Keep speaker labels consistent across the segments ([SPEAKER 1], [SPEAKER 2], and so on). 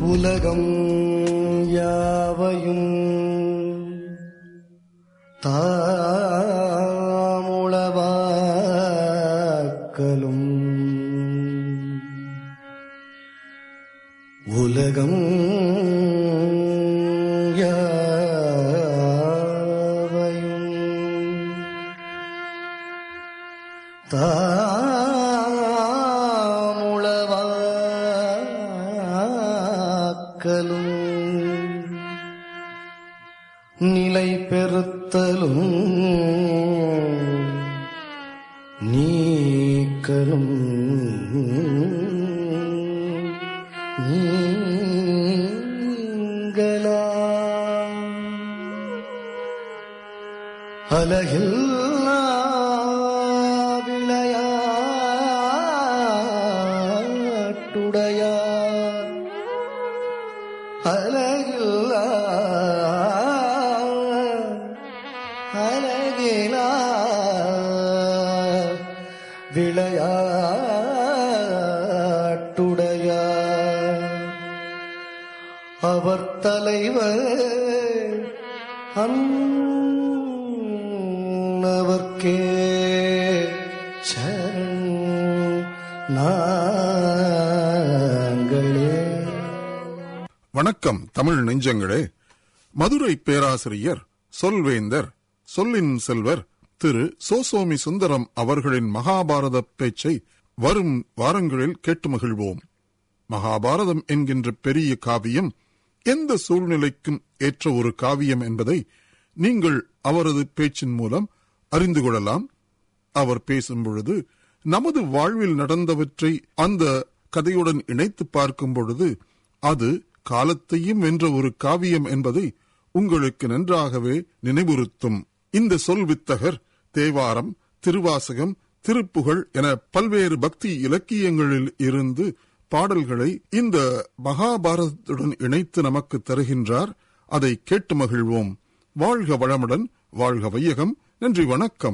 [SPEAKER 1] உலகம் யாவையும் தாமுளவாக்கலும் உலகம் யாவையும் தாமுளவாக்கலும் நிலை பெறுத்தலும் நீக்கலும் நீங்களாம் அலகில்லா விளையாட்டுடையார் அலகில்லா அலகிலா விளையாட்டுடையார் அவர் தலைவர் அன்னவர்க்கே சரண் நாங்களே
[SPEAKER 2] வணக்கம் தமிழ் நெஞ்சங்களே மதுரை பேராசிரியர் சொல்வேந்தர் சொல்லின் செல்வர் திரு சோசோமி சுந்தரம் அவர்களின் மகாபாரத பேச்சை வரும் வாரங்களில் கேட்டு மகிழ்வோம் மகாபாரதம் என்கின்ற பெரிய காவியம் எந்த சூழ்நிலைக்கும் ஏற்ற ஒரு காவியம் என்பதை நீங்கள் அவரது பேச்சின் மூலம் அறிந்து கொள்ளலாம் அவர் பேசும் பொழுது நமது வாழ்வில் நடந்தவற்றை அந்த கதையுடன் இணைத்து பார்க்கும் பொழுது அது காலத்தையும் வென்ற ஒரு காவியம் என்பதை உங்களுக்கு நன்றாகவே நினைவுறுத்தும் இந்த சொல் வித்தகர் தேவாரம் திருவாசகம் திருப்புகழ் என பல்வேறு பக்தி இலக்கியங்களில் இருந்து பாடல்களை இந்த மகாபாரதத்துடன் இணைத்து நமக்கு தருகின்றார் அதை கேட்டு மகிழ்வோம் வாழ்க வளமுடன் வாழ்க வையகம் நன்றி வணக்கம்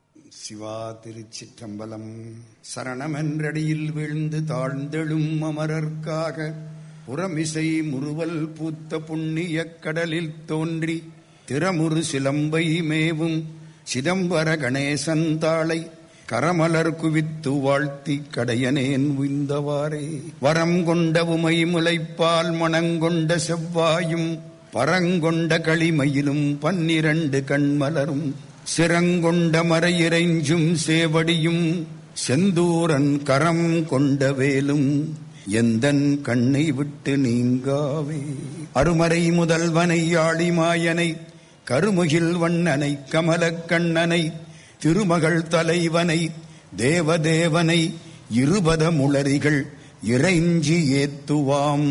[SPEAKER 3] சிவா திருச்சிற்றம்பலம் சரணமென்றடியில் வீழ்ந்து தாழ்ந்தெழும் அமரர்க்காக புறமிசை முறுவல் பூத்த புண்ணியக் கடலில் தோன்றி திறமுறு சிலம்பை மேவும் சிதம்பர கணேசன் தாளை கரமலர் குவித்து வாழ்த்தி கடையனேன் உய்ந்தவாறே வரம் கொண்ட உமை முளைப்பால் மணங்கொண்ட செவ்வாயும் பரங்கொண்ட களிமயிலும் பன்னிரண்டு கண்மலரும் சிரங்கொண்ட மறையிறைஞ்சும் சேவடியும் செந்தூரன் கரம் கொண்ட வேலும் எந்தன் கண்ணை விட்டு நீங்காவே அருமறை முதல்வனை ஆளிமாயனை கருமுகில் வண்ணனை கமலக் கண்ணனை திருமகள் தலைவனை தேவதேவனை இருபத முளரிகள் இறைஞ்சி ஏத்துவாம்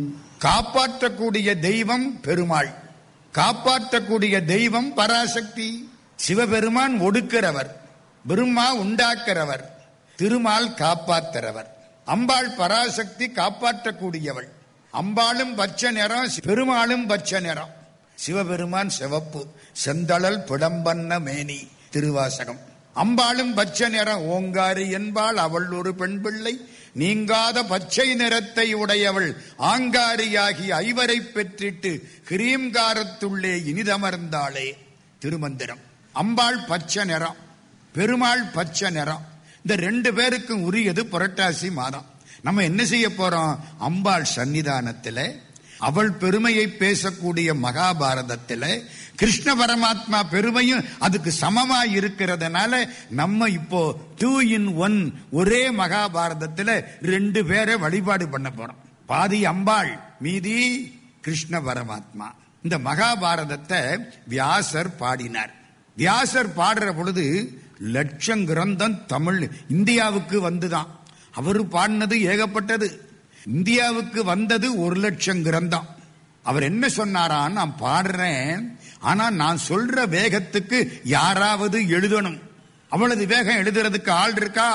[SPEAKER 3] காப்பாற்றக்கூடிய தெய்வம் பெருமாள் காப்பாற்றக்கூடிய தெய்வம் பராசக்தி சிவபெருமான் ஒடுக்கிறவர் பிரம்மா உண்டாக்கிறவர் திருமால் காப்பாற்றுறவர் அம்பாள் பராசக்தி காப்பாற்றக்கூடியவள் அம்பாளும் பச்சை நிறம் பெருமாளும் பச்சை நிறம் சிவபெருமான் சிவப்பு செந்தளல் பிடம்பன்ன மேனி திருவாசகம் அம்பாளும் பச்சை நிறம் ஓங்காரி என்பாள் அவள் ஒரு பெண் பிள்ளை நீங்காத பச்சை நிறத்தை உடையவள் ஆங்காரியாகி ஐவரை பெற்றிட்டு கிரீம்காரத்துள்ளே இனிதமர்ந்தாளே திருமந்திரம் அம்பாள் பச்சை நிறம் பெருமாள் பச்சை நிறம் இந்த ரெண்டு பேருக்கும் உரியது புரட்டாசி மாதம் நம்ம என்ன செய்ய போறோம் அம்பாள் சன்னிதானத்தில் அவள் பெருமையை பேசக்கூடிய மகாபாரதத்தில் கிருஷ்ண பரமாத்மா பெருமையும் அதுக்கு சமமா இருக்கிறதுனால நம்ம இப்போ டூ இன் ஒன் ஒரே மகாபாரதத்தில் ரெண்டு பேரை வழிபாடு பண்ண போறோம் பாதி அம்பாள் மீதி கிருஷ்ண பரமாத்மா இந்த மகாபாரதத்தை வியாசர் பாடினார் வியாசர் பாடுற பொழுது லட்சம் கிரந்தம் தமிழ் இந்தியாவுக்கு வந்துதான் அவரு பாடினது ஏகப்பட்டது இந்தியாவுக்கு வந்தது ஒரு லட்சம் கிரந்தம் அவர் என்ன சொன்னாரா நான் பாடுறேன் ஆனா நான் சொல்ற வேகத்துக்கு யாராவது எழுதணும் அவ்வளவு வேகம் எழுதுறதுக்கு ஆள் இருக்கா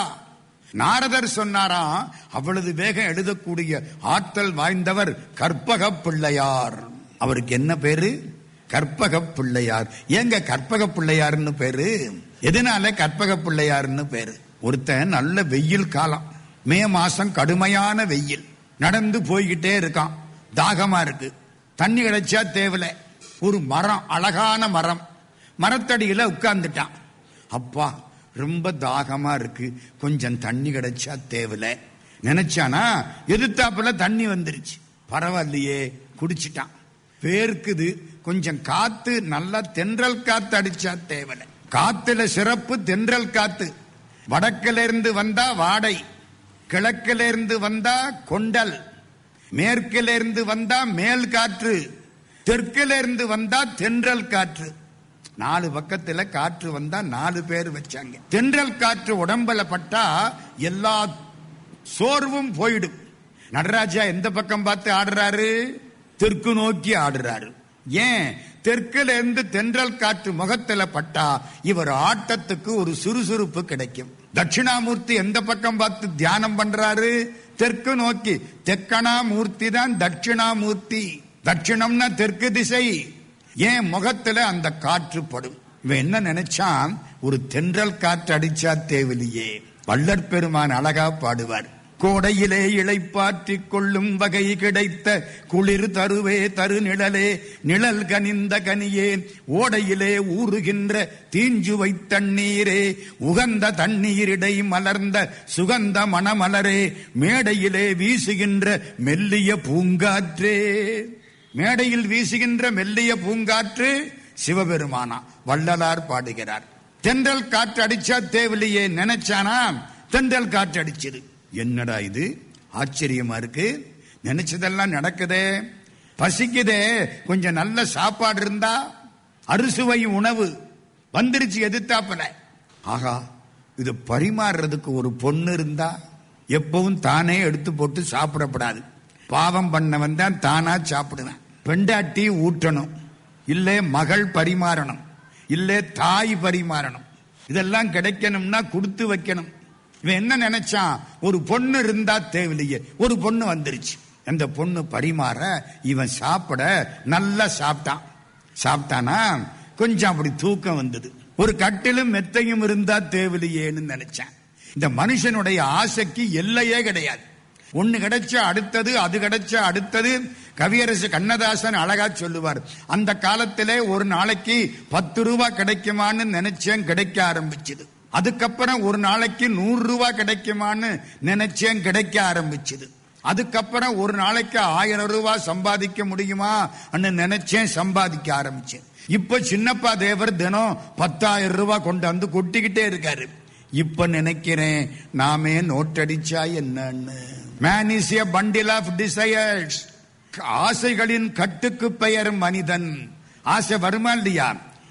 [SPEAKER 3] நாரதர் சொன்னாரா அவ்வளவு வேகம் எழுதக்கூடிய ஆற்றல் வாய்ந்தவர் கற்பக பிள்ளையார் அவருக்கு என்ன பேரு கற்பக பிள்ளையார் ஏங்க கற்பக பிள்ளையார்னு பேரு எதனால கற்பக பிள்ளையார்னு பேரு ஒருத்தன் நல்ல வெயில் காலம் மே மாசம் கடுமையான வெயில் நடந்து போய்கிட்டே இருக்கான் தாகமா இருக்கு தண்ணி கிடைச்சா தேவல ஒரு மரம் அழகான மரம் மரத்தடியில உட்கார்ந்துட்டான் அப்பா ரொம்ப தாகமா இருக்கு கொஞ்சம் தண்ணி கிடைச்சா தேவல நினைச்சானா எதிர்த்தாப்புல தண்ணி வந்துருச்சு பரவாயில்லையே குடிச்சிட்டான் வேர்க்குது கொஞ்சம் காத்து நல்லா தென்றல் காத்து அடிச்சா தேவல காத்துல சிறப்பு தென்றல் காத்து வடக்குல இருந்து வந்தா வாடை கிழக்குல இருந்து வந்தா கொண்டல் மேற்குல இருந்து வந்தா மேல் காற்று தெற்குல இருந்து வந்தா தென்றல் காற்று நாலு பக்கத்துல காற்று வந்தா நாலு பேர் வச்சாங்க தென்றல் காற்று உடம்புல பட்டா எல்லா சோர்வும் போயிடும் நடராஜா எந்த பக்கம் பார்த்து ஆடுறாரு தெற்கு நோக்கி ஆடுறாரு ஏன் தெற்குல இருந்து தென்றல் காற்று முகத்துல பட்டா இவர் ஆட்டத்துக்கு ஒரு சுறுசுறுப்பு கிடைக்கும் தட்சிணாமூர்த்தி எந்த பக்கம் பார்த்து தியானம் பண்றாரு தெற்கு நோக்கி தெக்கணா மூர்த்தி தான் தட்சிணாமூர்த்தி தட்சிணம்னா தெற்கு திசை ஏன் முகத்துல அந்த காற்று படும் இவன் என்ன நினைச்சான் ஒரு தென்றல் காற்று அடிச்சா தேவலியே வள்ளற் பெருமான் அழகா பாடுவார் கோடையிலே இளைப்பாற்றிக் கொள்ளும் வகை கிடைத்த குளிர் தருவே தரு நிழலே நிழல் கனிந்த கனியே ஓடையிலே ஊறுகின்ற தீஞ்சுவை தண்ணீரே உகந்த தண்ணீரிடை மலர்ந்த சுகந்த மணமலரே மேடையிலே வீசுகின்ற மெல்லிய பூங்காற்றே மேடையில் வீசுகின்ற மெல்லிய பூங்காற்று சிவபெருமானா வள்ளலார் பாடுகிறார் தென்றல் காற்று அடிச்சா தேவலையே நினைச்சானா தென்றல் காற்று அடிச்சது என்னடா இது ஆச்சரியமா இருக்கு நினைச்சதெல்லாம் நடக்குதே பசிக்குதே கொஞ்சம் நல்ல சாப்பாடு இருந்தா அறுசுவை உணவு வந்துருச்சு எதிர்த்தாப்புல ஆகா இது பரிமாறுறதுக்கு ஒரு பொண்ணு இருந்தா எப்பவும் தானே எடுத்து போட்டு சாப்பிடப்படாது பாவம் பண்ணவன் தான் தானா சாப்பிடுவேன் பெண்டாட்டி ஊட்டணும் இல்லே மகள் பரிமாறணும் இல்லே தாய் பரிமாறணும் இதெல்லாம் கிடைக்கணும்னா கொடுத்து வைக்கணும் இவன் என்ன நினைச்சான் ஒரு பொண்ணு இருந்தா தேவையில்லையே ஒரு பொண்ணு வந்துருச்சு அந்த பொண்ணு பரிமாற இவன் சாப்பிட நல்லா சாப்பிட்டான் சாப்பிட்டானா கொஞ்சம் அப்படி தூக்கம் வந்தது ஒரு கட்டிலும் மெத்தையும் இருந்தா தேவையில்லையேன்னு நினைச்சான் இந்த மனுஷனுடைய ஆசைக்கு எல்லையே கிடையாது ஒண்ணு கிடைச்சா அடுத்தது அது கிடைச்சா அடுத்தது கவியரசு கண்ணதாசன் அழகா சொல்லுவார் அந்த காலத்திலே ஒரு நாளைக்கு பத்து ரூபாய் கிடைக்குமான்னு நினைச்சேன் கிடைக்க ஆரம்பிச்சது அதுக்கப்புறம் ஒரு நாளைக்கு நூறு ரூபாய் கிடைக்குமான்னு நினைச்சேன் கிடைக்க ஆரம்பிச்சது அதுக்கப்புறம் ஒரு நாளைக்கு ஆயிரம் ரூபாய் சம்பாதிக்க முடியுமா நினைச்சேன் சம்பாதிக்க ஆரம்பிச்சேன் இப்ப சின்னப்பா தேவர் தினம் பத்தாயிரம் ரூபாய் கொண்டு வந்து கொட்டிக்கிட்டே இருக்காரு இப்ப நினைக்கிறேன் நாமே நோட்டடிச்சா என்னன்னு man is a bundle of desires ஆசைகளின் கட்டுக்கு பெயர் மனிதன் ஆசை வருமா இல்லையா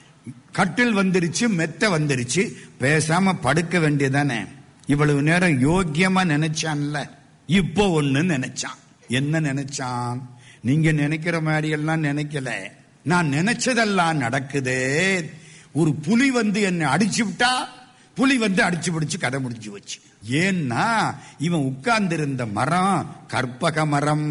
[SPEAKER 3] கட்டில் வந்துருச்சு மெத்த வந்துருச்சு பேசாம படுக்க வேண்டியதானே இவ்வளவு நேரம் யோக்கியமா நினைச்சான்ல இப்போ ஒண்ணு நினைச்சான் என்ன நினைச்சான் நீங்க நினைக்கிற மாதிரி எல்லாம் நினைக்கல நான் நினைச்சதெல்லாம் நடக்குது ஒரு புலி வந்து என்னை அடிச்சு விட்டா புலி வந்து அடிச்சு பிடிச்சு கதை முடிஞ்சு வச்சு ஏன்னா இவன் உட்கார்ந்து இருந்த மரம் கற்பக மரம்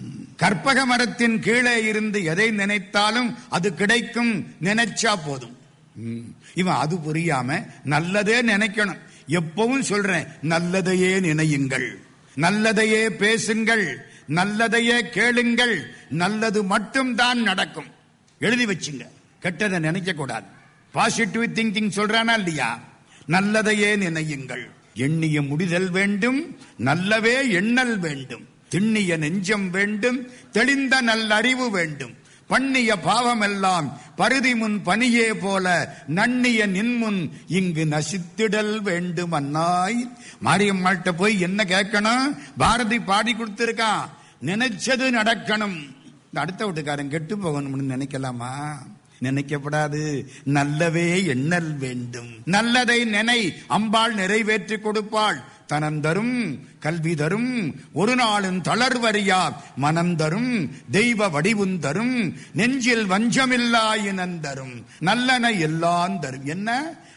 [SPEAKER 3] கற்பக மரத்தின் கீழே இருந்து எதை நினைத்தாலும் அது கிடைக்கும் நினைச்சா போதும் ம். இவன் அது புரியாம நல்லதே நினைக்கணும் எப்பவும் சொல்றேன் நல்லதையே நினையுங்கள் நல்லதையே பேசுங்கள் நல்லதையே கேளுங்கள் நல்லது மட்டும் தான் நடக்கும் எழுதி வச்சுங்க கெட்டதை நினைக்க கூடாது பாசிட்டிவ் திங்கிங் சொல்றானா இல்லையா நல்லதையே நினையுங்கள் எண்ணிய முடிதல் வேண்டும் நல்லவே எண்ணல் வேண்டும் திண்ணிய நெஞ்சம் வேண்டும் தெளிந்த நல்லறிவு வேண்டும் பண்ணிய பாவமெல்லாம் பருதி முன் பனியே போல நன்னிய நின்முன் இங்கு நசித்திடல் வேண்டும் அன்னாய் மாரியம்மாள்கிட்ட போய் என்ன கேட்கணும் பாரதி பாடி கொடுத்திருக்கான் நினைச்சது நடக்கணும் இந்த அடுத்த வீட்டுக்காரன் கெட்டு போகணும்னு நினைக்கலாமா நினைக்கப்படாது நல்லவே எண்ணல் வேண்டும் நல்லதை நினை அம்பாள் நிறைவேற்றி கொடுப்பாள் தனம் தரும் கல்வி தரும் ஒரு நாளும் தளர்வறியா மனம் தரும் தெய்வ வடிவும் தரும் நெஞ்சில் வஞ்சமில்லாயினம் தரும் நல்லன எல்லாம் தரும் என்ன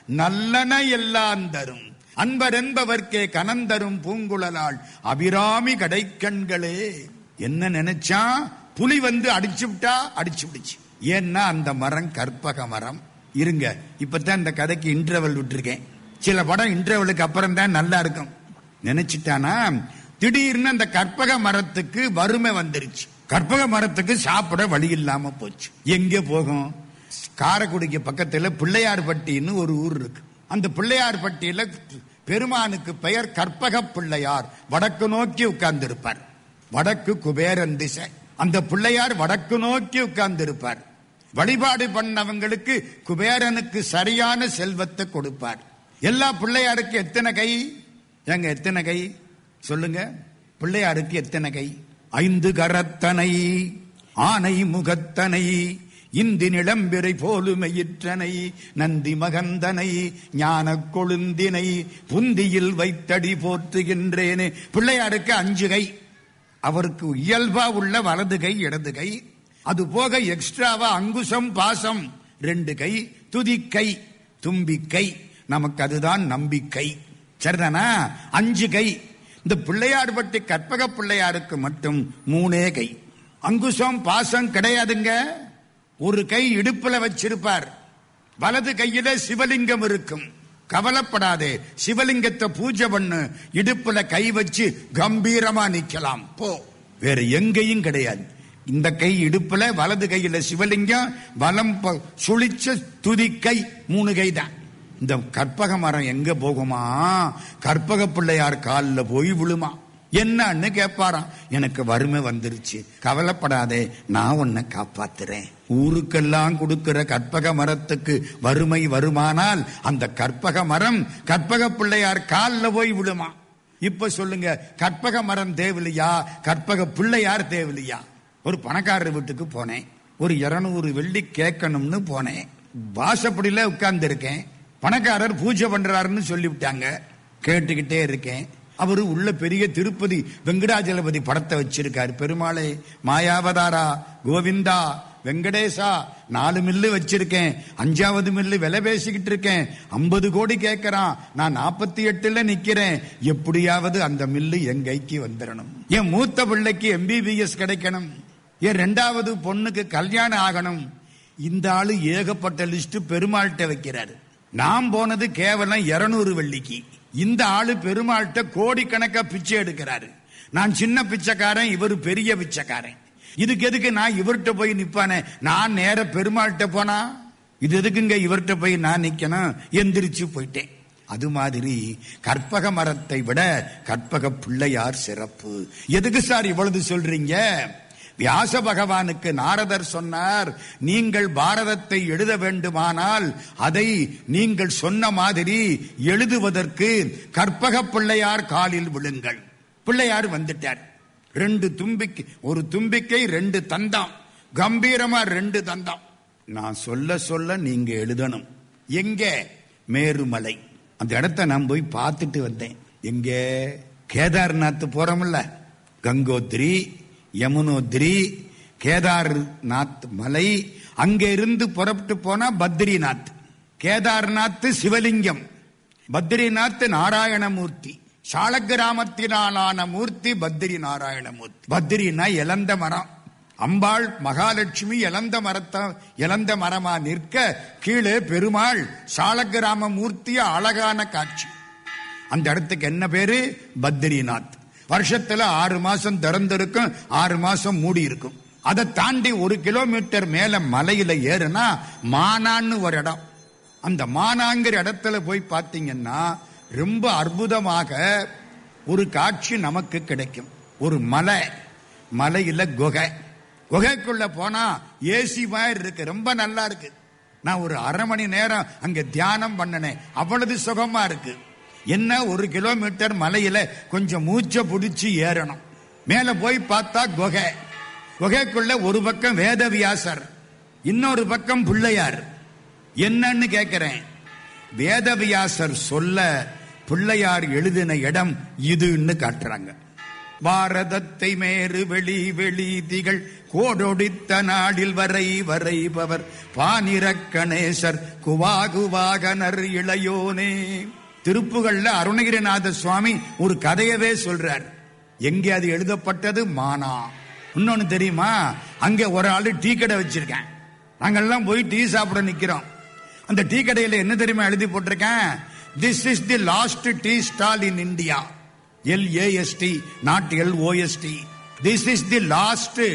[SPEAKER 3] நல்லன எல்லாம் தரும் அன்பர் என்பவர்க்கே கனந்தரும் பூங்குழலாள் அபிராமி கடைக்கண்களே என்ன நினைச்சா புலி வந்து அடிச்சு விட்டா அடிச்சு விடுச்சு ஏன்னா அந்த மரம் கற்பக மரம் இருங்க இப்பதான் இந்த கதைக்கு இன்டர்வல் விட்டுருக்கேன் சில படம் இன்டர்வலுக்கு அப்புறம் தான் நல்லா இருக்கும் நினைச்சிட்டானா திடீர்னு அந்த கற்பக மரத்துக்கு வறுமை வந்துருச்சு கற்பக மரத்துக்கு சாப்பிட வழி இல்லாம போச்சு எங்க போகும் காரைக்குடிக்கு பக்கத்துல பிள்ளையார்பட்டின்னு ஒரு ஊர் இருக்கு அந்த பிள்ளையார்பட்டியில பெருமானுக்கு பெயர் கற்பக பிள்ளையார் வடக்கு நோக்கி உட்கார்ந்து இருப்பார் வடக்கு குபேரன் திசை அந்த பிள்ளையார் வடக்கு நோக்கி உட்கார்ந்து இருப்பார் வழிபாடு பண்ணவங்களுக்கு குபேரனுக்கு சரியான செல்வத்தை கொடுப்பார் எல்லா பிள்ளையாருக்கு எத்தனை கை ஏங்க எத்தனை கை சொல்லுங்க பிள்ளையாருக்கு எத்தனை கை ஐந்து கரத்தனை ஆனை முகத்தனை இந்தி நிளம்பிரை போலுமையிற்றனை நந்தி மகந்தனை ஞான கொழுந்தினை புந்தியில் வைத்தடி போற்றுகின்றேனே பிள்ளையாருக்கு அஞ்சு கை அவருக்கு இயல்பா உள்ள வலது கை இடது கை அது போக எக்ஸ்ட்ராவா அங்குசம் பாசம் ரெண்டு கை துதிக்கை தும்பிக்கை நமக்கு அதுதான் நம்பிக்கை சரிதானா அஞ்சு கை இந்த பிள்ளையார் பட்டி கற்பக பிள்ளையாருக்கு மட்டும் மூணே கை அங்குசம் பாசம் கிடையாதுங்க ஒரு கை இடுப்புல வச்சிருப்பார் வலது கையில சிவலிங்கம் இருக்கும் கவலைப்படாதே சிவலிங்கத்தை பூஜை பண்ணு இடுப்புல கை வச்சு கம்பீரமா நிக்கலாம் போ வேற எங்கேயும் கிடையாது இந்த கை இடுப்புல வலது கையில சிவலிங்கம் வலம் ப- சுழிச்ச துதிக்கை மூணு கை தான் இந்த கற்பக மரம் எங்க போகுமா கற்பக பிள்ளையார் காலில் போய் விழுமா என்னன்னு கேட்பாராம் எனக்கு வறுமை வந்துருச்சு கவலைப்படாதே நான் உன்னை காப்பாத்துறேன் ஊருக்கெல்லாம் கொடுக்கிற கற்பக மரத்துக்கு வறுமை வருமானால் அந்த கற்பக மரம் கற்பக பிள்ளையார் காலில் போய் விழுமா இப்ப சொல்லுங்க கற்பக மரம் தேவலியா கற்பக பிள்ளையார் தேவலியா ஒரு பணக்காரர் வீட்டுக்கு போனேன் ஒரு இருநூறு வெள்ளி கேட்கணும்னு போனேன் வாசப்படியில உட்கார்ந்து இருக்கேன் பணக்காரர் பூஜை பண்றாருன்னு சொல்லிவிட்டாங்க கேட்டுக்கிட்டே இருக்கேன் அவரு உள்ள பெரிய திருப்பதி வெங்கடாஜலபதி படத்தை வச்சிருக்காரு பெருமாளே மாயாவதாரா கோவிந்தா வெங்கடேசா நாலு மில்லு வச்சிருக்கேன் அஞ்சாவது மில்லு விலை பேசிக்கிட்டு இருக்கேன் ஐம்பது கோடி கேட்கறான் நான் நாற்பத்தி எட்டுல நிக்கிறேன் எப்படியாவது அந்த மில்லு என் கைக்கு வந்துடணும் என் மூத்த பிள்ளைக்கு எம்பிபிஎஸ் கிடைக்கணும் என் ரெண்டாவது பொண்ணுக்கு கல்யாணம் ஆகணும் இந்த ஆளு ஏகப்பட்ட லிஸ்ட் பெருமாள்கிட்ட வைக்கிறாரு நான் போனது கேவலம் இருநூறு வெள்ளிக்கு இந்த ஆளு பெருமாள்கிட்ட கோடிக்கணக்கா பிச்சை எடுக்கிறாரு நான் சின்ன பிச்சைக்காரன் இவர் பெரிய பிச்சைக்காரன் இதுக்கு எதுக்கு நான் இவர்கிட்ட போய் நிப்பானே நான் நேர பெருமாள்கிட்ட போனா இது எதுக்குங்க இவர்கிட்ட போய் நான் நிக்கணும் எந்திரிச்சு போயிட்டேன் அது மாதிரி கற்பக மரத்தை விட கற்பக பிள்ளையார் சிறப்பு எதுக்கு சார் இவ்வளவு சொல்றீங்க வியாச பகவானுக்கு நாரதர் சொன்னார் நீங்கள் பாரதத்தை எழுத வேண்டுமானால் அதை நீங்கள் சொன்ன மாதிரி எழுதுவதற்கு கற்பக பிள்ளையார் காலில் விழுங்கள் பிள்ளையார் வந்துட்டார் ரெண்டு தும்பிக்கை ஒரு தும்பிக்கை ரெண்டு தந்தம் கம்பீரமா ரெண்டு தந்தம் நான் சொல்ல சொல்ல நீங்க எழுதணும் எங்க மேருமலை அந்த இடத்த நான் போய் பார்த்துட்டு வந்தேன் எங்க கேதார்நாத் போறோம்ல கங்கோத்ரி யமுனோத்ரி கேதார்நாத் மலை அங்க இருந்து புறப்பட்டு போனா பத்ரிநாத் கேதார்நாத் சிவலிங்கம் பத்ரிநாத் நாராயணமூர்த்தி சாலக்கிராமத்தினாலான மூர்த்தி பத்ரி நாராயணமூர்த்தி பத்ரினா இளந்த மரம் அம்பாள் மகாலட்சுமி இளந்த மரத்த இளந்த மரமா நிற்க கீழே பெருமாள் சாலக்கிராம மூர்த்திய அழகான காட்சி அந்த இடத்துக்கு என்ன பேரு பத்ரிநாத் வருஷத்துல ஆறு மாசம் திறந்திருக்கும் ஆறு மாசம் மூடி இருக்கும் அதை தாண்டி ஒரு கிலோமீட்டர் மேல மலையில ஏறுனா மானான்னு ஒரு இடம் அந்த மானாங்கிற இடத்துல போய் பார்த்தீங்கன்னா ரொம்ப அற்புதமாக ஒரு காட்சி நமக்கு கிடைக்கும் ஒரு மலை மலையில குகை குகைக்குள்ள போனா ஏசி மாதிரி இருக்கு ரொம்ப நல்லா இருக்கு நான் ஒரு அரை மணி நேரம் அங்க தியானம் பண்ணினேன் அவ்வளவு சுகமா இருக்கு என்ன ஒரு கிலோமீட்டர் மலையில கொஞ்சம் மூச்சை பிடிச்சி ஏறணும் மேல போய் பார்த்தா குகை குகைக்குள்ள ஒரு பக்கம் வேதவியாசர் இன்னொரு பக்கம் பிள்ளையார் என்னன்னு கேட்கிறேன் வேதவியாசர் சொல்ல பிள்ளையார் எழுதின இடம் இதுன்னு காட்டுறாங்க பாரதத்தை மேறு வெளி வெளி திகழ் கோடொடித்த நாடில் வரை வரைபவர் பானிரக்கணேசர் குவாகுவாகனர் இளையோனே திருப்புகள்ல அருணகிரிநாத சுவாமி ஒரு கதையவே சொல்றார் எங்கே அது எழுதப்பட்டது மானா இன்னொன்னு தெரியுமா அங்க ஒரு ஆளு டீ கடை வச்சிருக்கேன் நாங்கெல்லாம் போய் டீ சாப்பிட நிக்கிறோம் அந்த டீ கடையில என்ன தெரியுமா எழுதி போட்டிருக்கேன் this is the last tea stall in India L A S T not L O S T this is the last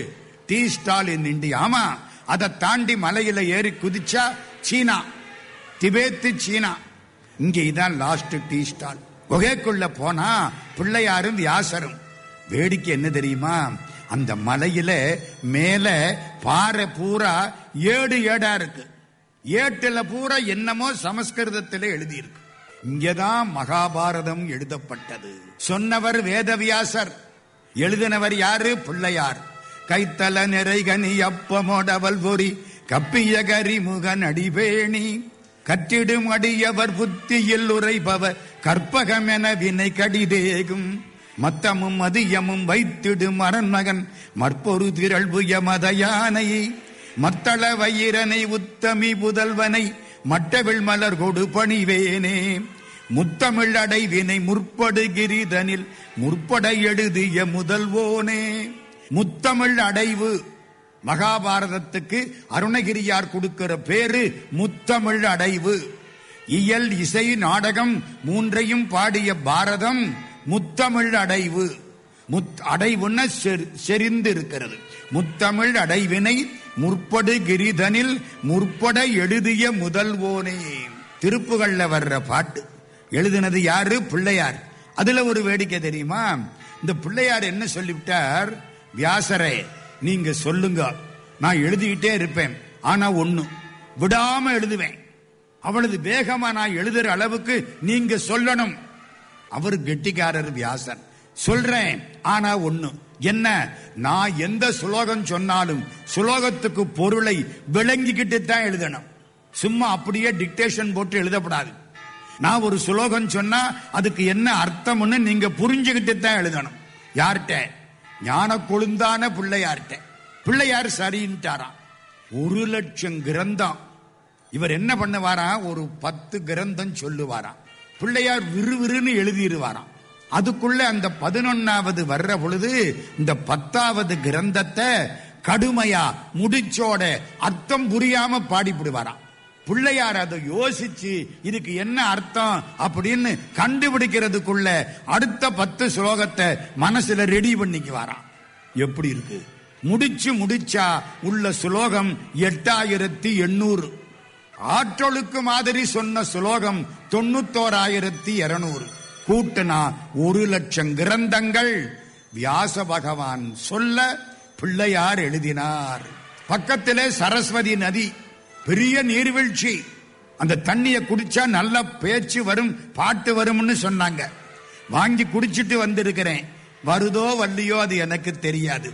[SPEAKER 3] tea stall in India ஆமா அதை தாண்டி மலையில ஏறி குதிச்சா சீனா திபேத்து சீனா இங்க இதான் லாஸ்ட் டீ ஸ்டால் குகைக்குள்ள போனா பிள்ளையாரும் வியாசரும் வேடிக்கை என்ன தெரியுமா அந்த மலையில மேல பாறை பூரா ஏடு ஏடா இருக்கு ஏட்டுல பூரா என்னமோ சமஸ்கிருதத்திலே எழுதியிருக்கு இங்கதான் மகாபாரதம் எழுதப்பட்டது சொன்னவர் வேதவியாசர் எழுதினவர் யாரு பிள்ளையார் கைத்தல நிறைகனி அப்பமோடவல் பொறி கப்பிய கரிமுகன் அடிபேணி கற்றிடும் அடியவர் புத்தியில் உரைபவர் கற்பகமென வினை கடிதேகும் மத்தமும் மதியமும் வைத்திடும் அரண்மகன் மற்பொரு திரள் புய மத யானை மத்தள வயிரனை உத்தமி புதல்வனை மட்டவிழ் மலர் கொடு பணிவேனே முத்தமிழ் அடைவினை முற்படுகிரிதனில் முற்பட எழுதிய முதல்வோனே முத்தமிழ் அடைவு மகாபாரதத்துக்கு அருணகிரியார் கொடுக்கிற பேரு முத்தமிழ் அடைவு இயல் இசை நாடகம் மூன்றையும் பாடிய பாரதம் முத்தமிழ் அடைவு முத் அடைவுன்னா செர்- செறிந்து இருக்கிறது முத்தமிழ் அடைவினை முற்படு கிரிதனில் முற்பட எழுதிய முதல்வோனே திருப்புகள்ல வர்ற பாட்டு எழுதினது யாரு பிள்ளையார் அதுல ஒரு வேடிக்கை தெரியுமா இந்த பிள்ளையார் என்ன சொல்லிவிட்டார் வியாசரே நீங்க சொல்லுங்க நான் எழுதிக்கிட்டே இருப்பேன் ஆனா ஒண்ணு விடாம எழுதுவேன் அவ்வளவு வேகமா நான் எழுதுற அளவுக்கு நீங்க சொல்லணும் அவர் கெட்டிக்காரர் வியாசர் சொல்றேன் ஆனா ஒண்ணு என்ன நான் எந்த சுலோகம் சொன்னாலும் சுலோகத்துக்கு பொருளை விளங்கிக்கிட்டு தான் எழுதணும் சும்மா அப்படியே டிக்டேஷன் போட்டு எழுதப்படாது நான் ஒரு சுலோகம் சொன்னா அதுக்கு என்ன அர்த்தம்னு நீங்க புரிஞ்சுக்கிட்டு தான் எழுதணும் யார்கிட்ட ஞான கொழுந்தான பிள்ளையார்கிட்ட பிள்ளையார் சரின்ட்டாராம் ஒரு லட்சம் கிரந்தம் இவர் என்ன பண்ணுவாராம் ஒரு பத்து கிரந்தம் சொல்லுவாராம் பிள்ளையார் விறுவிறுன்னு எழுதிடுவாராம் அதுக்குள்ள அந்த பதினொன்னாவது வர்ற பொழுது இந்த பத்தாவது கிரந்தத்தை கடுமையா முடிச்சோட அர்த்தம் புரியாம பாடிவிடுவாராம் பிள்ளையார் அதை யோசிச்சு இதுக்கு என்ன அர்த்தம் அப்படின்னு கண்டுபிடிக்கிறதுக்குள்ள அடுத்த பத்து ஸ்லோகத்தை மனசுல ரெடி பண்ணிக்குவாராம் எப்படி இருக்கு முடிச்சு முடிச்சா உள்ள சுலோகம் எட்டாயிரத்தி எண்ணூறு ஆற்றொழுக்கு மாதிரி சொன்ன சுலோகம் தொண்ணூத்தோராயிரத்தி இருநூறு கூட்டுனா ஒரு லட்சம் கிரந்தங்கள் வியாச பகவான் சொல்ல பிள்ளையார் எழுதினார் பக்கத்திலே சரஸ்வதி நதி பெரிய நீர்வீழ்ச்சி அந்த தண்ணிய குடிச்சா நல்ல பேச்சு வரும் பாட்டு வரும்னு சொன்னாங்க வாங்கி குடிச்சிட்டு வந்திருக்கிறேன் வருதோ வல்லியோ அது எனக்கு தெரியாது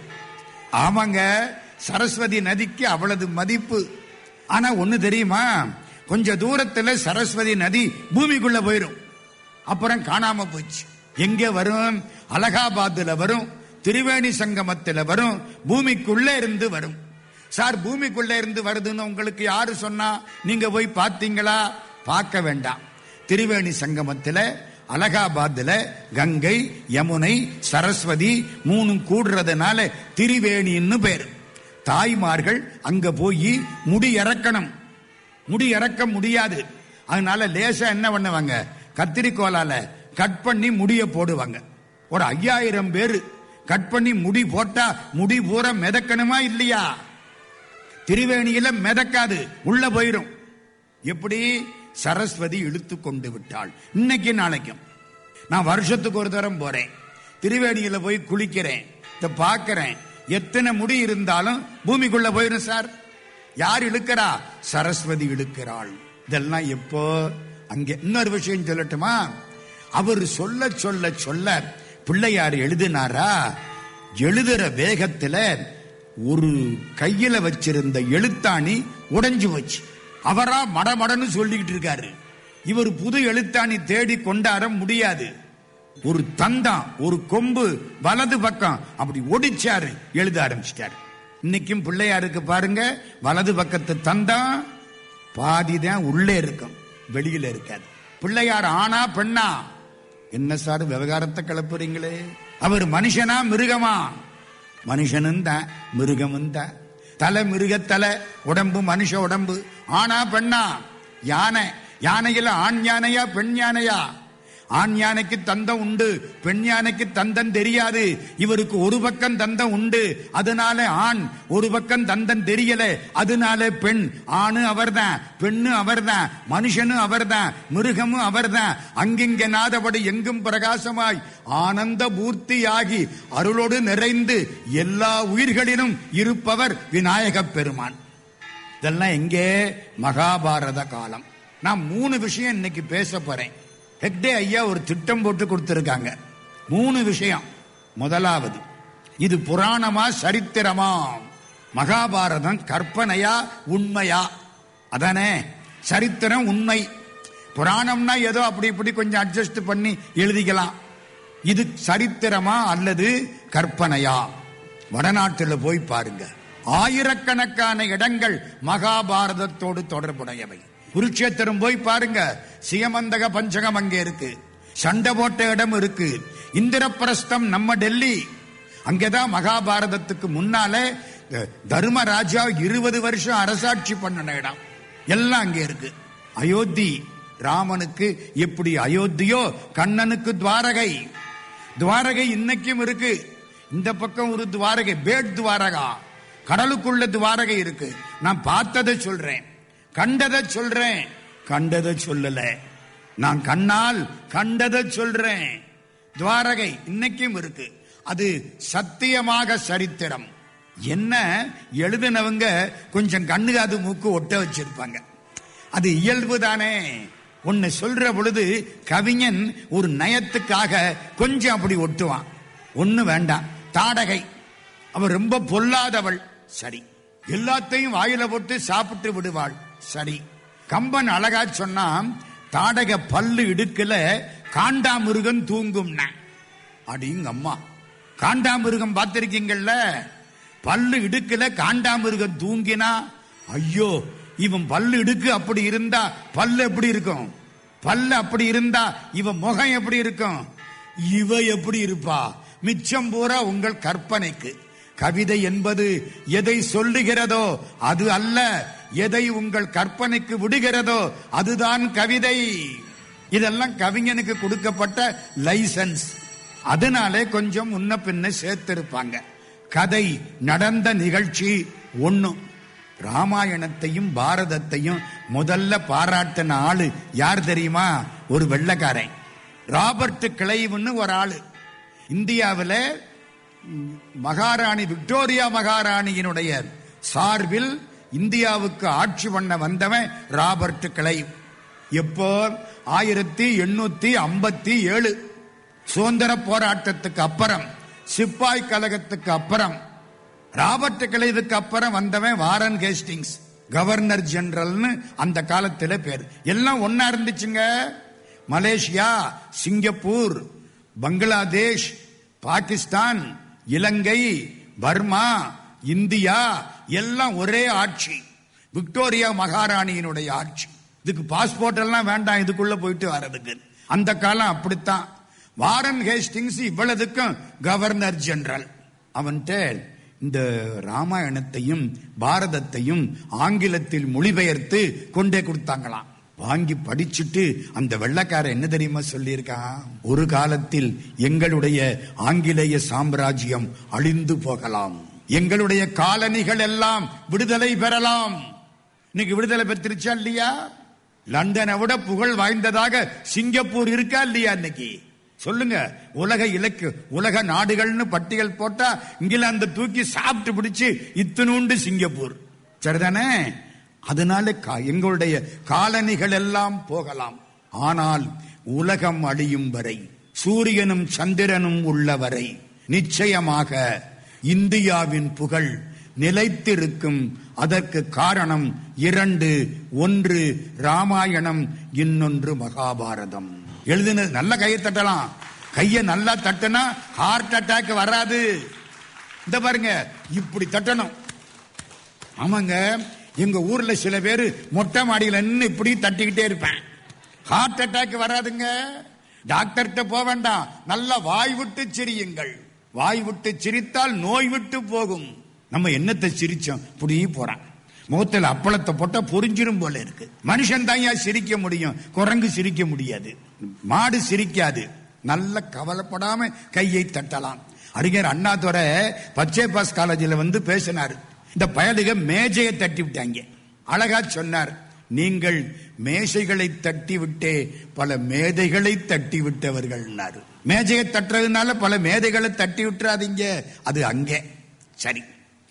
[SPEAKER 3] ஆமாங்க சரஸ்வதி நதிக்கு அவ்வளவு மதிப்பு ஆனா ஒண்ணு தெரியுமா கொஞ்ச தூரத்துல சரஸ்வதி நதி பூமிக்குள்ள போயிரும் அப்புறம் காணாம போச்சு எங்க வரும் அலகாபாத்ல வரும் திரிவேணி சங்கமத்துல வரும் பூமிக்குள்ள இருந்து வரும் சார் பூமிக்குள்ள இருந்து வருதுன்னு உங்களுக்கு யாரு சொன்னா நீங்க போய் பார்த்தீங்களா பார்க்க வேண்டாம் திரிவேணி சங்கமத்துல அலகாபாத்ல கங்கை யமுனை சரஸ்வதி மூணும் கூடுறதுனால திரிவேணின்னு பேரு தாய்மார்கள் அங்க போய் முடி இறக்கணும் முடி இறக்க முடியாது அதனால லேசா என்ன பண்ணுவாங்க கத்திரிக்கோலால கட் பண்ணி முடிய போடுவாங்க ஒரு ஐயாயிரம் பேரு கட் பண்ணி முடி போட்டா முடி பூரா மிதக்கணுமா இல்லையா திரிவேணியில மிதக்காது உள்ள போயிரும் எப்படி சரஸ்வதி இழுத்து கொண்டு விட்டாள் இன்னைக்கு நாளைக்கும் நான் வருஷத்துக்கு ஒரு தரம் போறேன் திரிவேணியில போய் குளிக்கிறேன் இத பாக்குறேன் எத்தனை முடி இருந்தாலும் பூமிக்குள்ள போயிரும் சார் யார் இழுக்கிறா சரஸ்வதி இழுக்கிறாள் இதெல்லாம் எப்போ அங்க இன்னொரு விஷயம் சொல்லட்டுமா அவர் சொல்ல சொல்ல சொல்ல பிள்ளையார் எழுதினாரா எழுதுற வேகத்துல ஒரு கையில வச்சிருந்த எழுத்தாணி உடைஞ்சு வச்சு அவரா மடமடன்னு சொல்லிக்கிட்டு இருக்காரு இவர் புது எழுத்தாணி தேடி கொண்டாட முடியாது ஒரு தந்தம் ஒரு கொம்பு வலது பக்கம் அப்படி ஒடிச்சாரு எழுத ஆரம்பிச்சிட்டாரு இன்னைக்கும் பிள்ளையாருக்கு பாருங்க வலது பக்கத்து தந்தம் பாதிதான் உள்ளே இருக்கும் வெளியில இருக்காது பிள்ளையார் ஆனா பெண்ணா என்ன சார் விவகாரத்தை கிளப்புறீங்களே அவர் மனுஷனா மிருகமா மனுஷனும் தான் மிருகமும் தான் தலை மிருகத்தலை உடம்பு மனுஷ உடம்பு ஆனா பெண்ணா யானை யானையில ஆண் யானையா பெண் யானையா ஆண் யானைக்கு தந்தம் உண்டு பெண் யானைக்கு தந்தம் தெரியாது இவருக்கு ஒரு பக்கம் தந்தம் உண்டு அதனால ஆண் ஒரு பக்கம் தந்தம் தெரியல அதனால பெண் ஆணு அவர்தான் பெண்ணு அவர்தான் மனுஷனும் அவர்தான் மிருகமும் அவர்தான் அங்கிங்க நாதபடி எங்கும் பிரகாசமாய் ஆனந்த பூர்த்தியாகி அருளோடு நிறைந்து எல்லா உயிர்களிலும் இருப்பவர் விநாயகப் பெருமான் இதெல்லாம் எங்கே மகாபாரத காலம் நான் மூணு விஷயம் இன்னைக்கு பேச போறேன் ஹெக்டே ஐயா ஒரு திட்டம் போட்டு கொடுத்திருக்காங்க மூணு விஷயம் முதலாவது இது புராணமா சரித்திரமா மகாபாரதம் கற்பனையா உண்மையா அதானே சரித்திரம் உண்மை புராணம்னா ஏதோ அப்படி இப்படி கொஞ்சம் அட்ஜஸ்ட் பண்ணி எழுதிக்கலாம் இது சரித்திரமா அல்லது கற்பனையா வடநாட்டில் போய் பாருங்க ஆயிரக்கணக்கான இடங்கள் மகாபாரதத்தோடு தொடர்புடையவை குருட்சேத்திரம் போய் பாருங்க சியமந்தக பஞ்சகம் அங்கே இருக்கு சண்டை போட்ட இடம் இருக்கு இந்திரபிரஸ்தம் நம்ம டெல்லி அங்கேதான் மகாபாரதத்துக்கு முன்னாலே அஹ், தர்மராஜா இருபது வருஷம் அரசாட்சி பண்ணின இடம் எல்லாம் அங்கே இருக்கு அயோத்தி ராமனுக்கு எப்படி அயோத்தியோ கண்ணனுக்கு துவாரகை துவாரகை இன்னைக்கும் இருக்கு இந்த பக்கம் ஒரு துவாரகை பேட் துவாரகா கடலுக்குள்ள துவாரகை இருக்கு நான் பார்த்ததை சொல்றேன் கண்டதை சொல்றேன் கண்டதை சொல்லல நான் கண்ணால் கண்டதை சொல்றேன் துவாரகை இன்னைக்கும் இருக்கு அது சத்தியமாக சரித்திரம் என்ன எழுதினவங்க கொஞ்சம் கண்ணு அது மூக்கு ஒட்ட வச்சிருப்பாங்க அது இயல்பு தானே ஒன்னு சொல்ற பொழுது கவிஞன் ஒரு நயத்துக்காக கொஞ்சம் அப்படி ஒட்டுவான் ஒண்ணு வேண்டாம் தாடகை அவள் ரொம்ப பொல்லாதவள் சரி எல்லாத்தையும் வாயில போட்டு சாப்பிட்டு விடுவாள் சரி கம்பன் அழகா சொன்னா தாடக பல்லு இடுக்கல காண்டாமிருகம் தூங்கும்னா அடிங்க அம்மா காண்டாமிருகம் பார்த்திருக்கீங்கல்ல பல்லு இடுக்கல காண்டாமிருகம் தூங்கினா ஐயோ இவன் பல்லு இடுக்கு அப்படி இருந்தா பல்லு எப்படி இருக்கும் பல்லு அப்படி இருந்தா இவன் முகம் எப்படி இருக்கும் இவ எப்படி இருப்பா மிச்சம் பூரா உங்கள் கற்பனைக்கு கவிதை என்பது எதை சொல்லுகிறதோ அது அல்ல எதை உங்கள் கற்பனைக்கு விடுகிறதோ அதுதான் கவிதை இதெல்லாம் கவிஞனுக்கு கொடுக்கப்பட்ட லைசன்ஸ் அதனாலே கொஞ்சம் முன்ன பின்ன சேர்த்திருப்பாங்க கதை நடந்த நிகழ்ச்சி ஒண்ணு ராமாயணத்தையும் பாரதத்தையும் முதல்ல பாராட்டின ஆளு யார் தெரியுமா ஒரு வெள்ளக்காரன் ராபர்ட் கிளைவ்னு ஒரு ஆளு இந்தியாவில் மகாராணி விக்டோரியா மகாராணியினுடைய சார்பில் இந்தியாவுக்கு ஆட்சி பண்ண வந்தவன் ராபர்ட் கிளைவ் எப்போ ஆயிரத்தி எண்ணூத்தி ஐம்பத்தி ஏழு சுதந்திர போராட்டத்துக்கு அப்புறம் சிப்பாய் கழகத்துக்கு அப்புறம் ராபர்ட் கிளைவுக்கு அப்புறம் வந்தவன் வாரன் ஹேஸ்டிங்ஸ் கவர்னர் ஜெனரல்னு அந்த காலத்துல பேர் எல்லாம் ஒன்னா இருந்துச்சுங்க Malaysia Singapore Bangladesh Pakistan Ilangai Burma India எல்லாம் ஒரே ஆட்சி விக்டோரியா மகாராணியினுடைய ஆட்சி இதுக்கு பாஸ்போர்ட் எல்லாம் வேண்டாம் இதுக்குள்ள போயிட்டு வர்றதுக்கு அந்த காலம் அப்படித்தான் வாரன் ஹேஸ்டிங்ஸ் இவ்வளவுக்கும் கவர்னர் ஜெனரல் அவன்கிட்ட இந்த ராமாயணத்தையும் பாரதத்தையும் ஆங்கிலத்தில் மொழிபெயர்த்து கொண்டே கொடுத்தாங்களாம் வாங்கி படிச்சுட்டு அந்த வெள்ளக்காரன் என்ன தெரியுமா சொல்லியிருக்கான் ஒரு காலத்தில் எங்களுடைய ஆங்கிலேய சாம்ராஜ்யம் அழிந்து போகலாம் எங்களுடைய காலனிகள் எல்லாம் விடுதலை பெறலாம் இன்னைக்கு விடுதலை பெற்றுருச்சா இல்லையா லண்டனை விட புகழ் வாய்ந்ததாக சிங்கப்பூர் இருக்கா இல்லையா இன்னைக்கு சொல்லுங்க உலக இலக்கு உலக நாடுகள்னு பட்டியல் போட்டா இங்கிலாந்து தூக்கி சாப்பிட்டு பிடிச்சு இத்தினூண்டு சிங்கப்பூர் சரிதானே அதனால கா- எங்களுடைய காலனிகள் எல்லாம் போகலாம் ஆனால் உலகம் அழியும் வரை சூரியனும் சந்திரனும் உள்ளவரை நிச்சயமாக இந்தியாவின் புகழ் நிலைத்திருக்கும் அதற்கு காரணம் இரண்டு ஒன்று ராமாயணம் இன்னொன்று மகாபாரதம் எழுதினது நல்ல கையை தட்டலாம் கையை நல்லா தட்டினா ஹார்ட் அட்டாக் வராது இந்த பாருங்க இப்படி தட்டணும் ஆமாங்க எங்க ஊர்ல சில பேர் மொட்டை மாடியில நின்னு இப்படி தட்டிக்கிட்டே இருப்பேன் ஹார்ட் அட்டாக் வராதுங்க டாக்டர்கிட்ட போக வேண்டாம் நல்லா வாய் விட்டு சிரியுங்கள் வாய் விட்டு சிரித்தால் நோய் விட்டு போகும் நம்ம என்னத்தை சிரிச்சோம் இப்படி போறான் முகத்துல அப்பளத்தை போட்டா பொறிஞ்சிரும் போல இருக்கு மனுஷன் தான் ஏன் சிரிக்க முடியும் குரங்கு சிரிக்க முடியாது மாடு சிரிக்காது நல்ல கவலைப்படாம கையை தட்டலாம் அறிஞர் அண்ணாதுரை பச்சை பாஸ் காலேஜில் வந்து பேசினார் இந்த பயலுக மேஜையை தட்டி விட்டாங்க அழகா சொன்னார் நீங்கள் மேசைகளை தட்டி விட்டே பல மேதைகளை தட்டி விட்டவர்கள் மேஜையை தட்டுறதுனால பல மேதைகளை தட்டி விட்டுறாதீங்க அது அங்கே சரி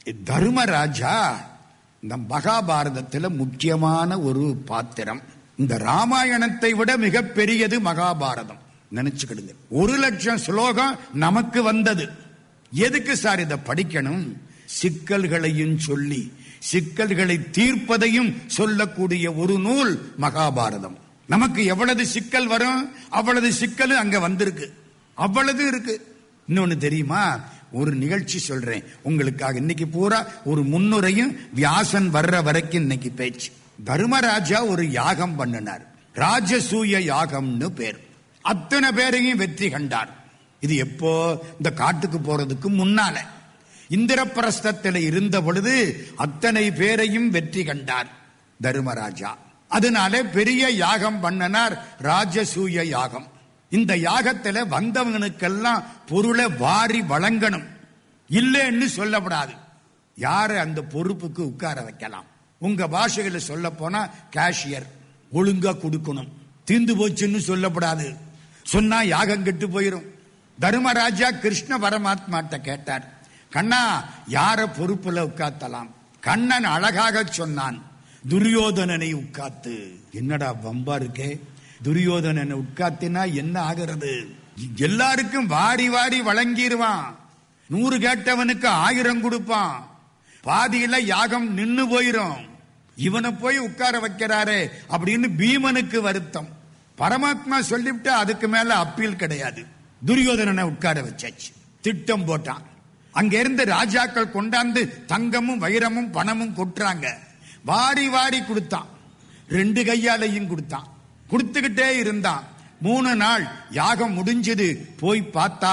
[SPEAKER 3] தர்மராஜா இந்த மகாபாரதத்துல முக்கியமான ஒரு பாத்திரம் இந்த ராமாயணத்தை விட மிக பெரியது மகாபாரதம் நினைச்சுக்கிடுங்க ஒரு லட்சம் ஸ்லோகம் நமக்கு வந்தது எதுக்கு சார் இதை படிக்கணும் சிக்கல்களையும் சொல்லி சிக்கல்களை தீர்ப்பதையும் சொல்லக்கூடிய ஒரு நூல் மகாபாரதம் நமக்கு எவ்வளவு சிக்கல் வரும் அவ்வளவு சிக்கல் அங்க வந்திருக்கு அவ்வளவு இருக்கு இன்னொன்னு தெரியுமா ஒரு நிகழ்ச்சி சொல்றேன் உங்களுக்காக இன்னைக்கு பூரா ஒரு முன்னுரையும் வியாசன் வர்ற வரைக்கும் இன்னைக்கு பேச்சு தர்மராஜா ஒரு யாகம் பண்ணினார் ராஜசூய யாகம்னு பேர் அத்தனை பேரையும் வெற்றி கண்டார் இது எப்போ இந்த காட்டுக்கு போறதுக்கு முன்னால இந்திரபிரஸ்தத்தில் இருந்த பொழுது அத்தனை பேரையும் வெற்றி கண்டார் தர்மராஜா அதனால பெரிய யாகம் பண்ணனார் ராஜசூய யாகம் இந்த யாகத்துல வந்தவனுக்கெல்லாம் பொருளை வாரி வழங்கணும் இல்லைன்னு சொல்லப்படாது யார அந்த பொறுப்புக்கு உட்கார வைக்கலாம் உங்க பாஷைகளை சொல்ல போனா கேஷியர் ஒழுங்கா கொடுக்கணும் தீந்து போச்சுன்னு சொல்லப்படாது சொன்னா யாகம் கெட்டு போயிரும் தர்மராஜா கிருஷ்ண பரமாத்மாட்ட கேட்டார் கண்ணா யார பொறுப்புல உட்காத்தலாம் கண்ணன் அழகாக சொன்னான் துரியோதனனை உட்காத்து என்னடா வம்பா இருக்கே துரியோதனனை உட்காத்தினா என்ன ஆகிறது எல்லாருக்கும் வாரி வாரி வழங்கிடுவான் நூறு கேட்டவனுக்கு ஆயிரம் கொடுப்பான் பாதியில யாகம் நின்னு போயிரும் இவனை போய் உட்கார வைக்கிறாரே அப்படின்னு பீமனுக்கு வருத்தம் பரமாத்மா சொல்லிவிட்டு அதுக்கு மேல அப்பீல் கிடையாது துரியோதனனை உட்கார வச்சாச்சு திட்டம் போட்டான் அங்க இருந்து ராஜாக்கள் கொண்டாந்து தங்கமும் வைரமும் பணமும் கொட்டுறாங்க வாரி வாரி கொடுத்தான் ரெண்டு கையாலையும் கொடுத்தான் கொடுத்துக்கிட்டே இருந்தான் மூணு நாள் யாகம் முடிஞ்சது போய் பார்த்தா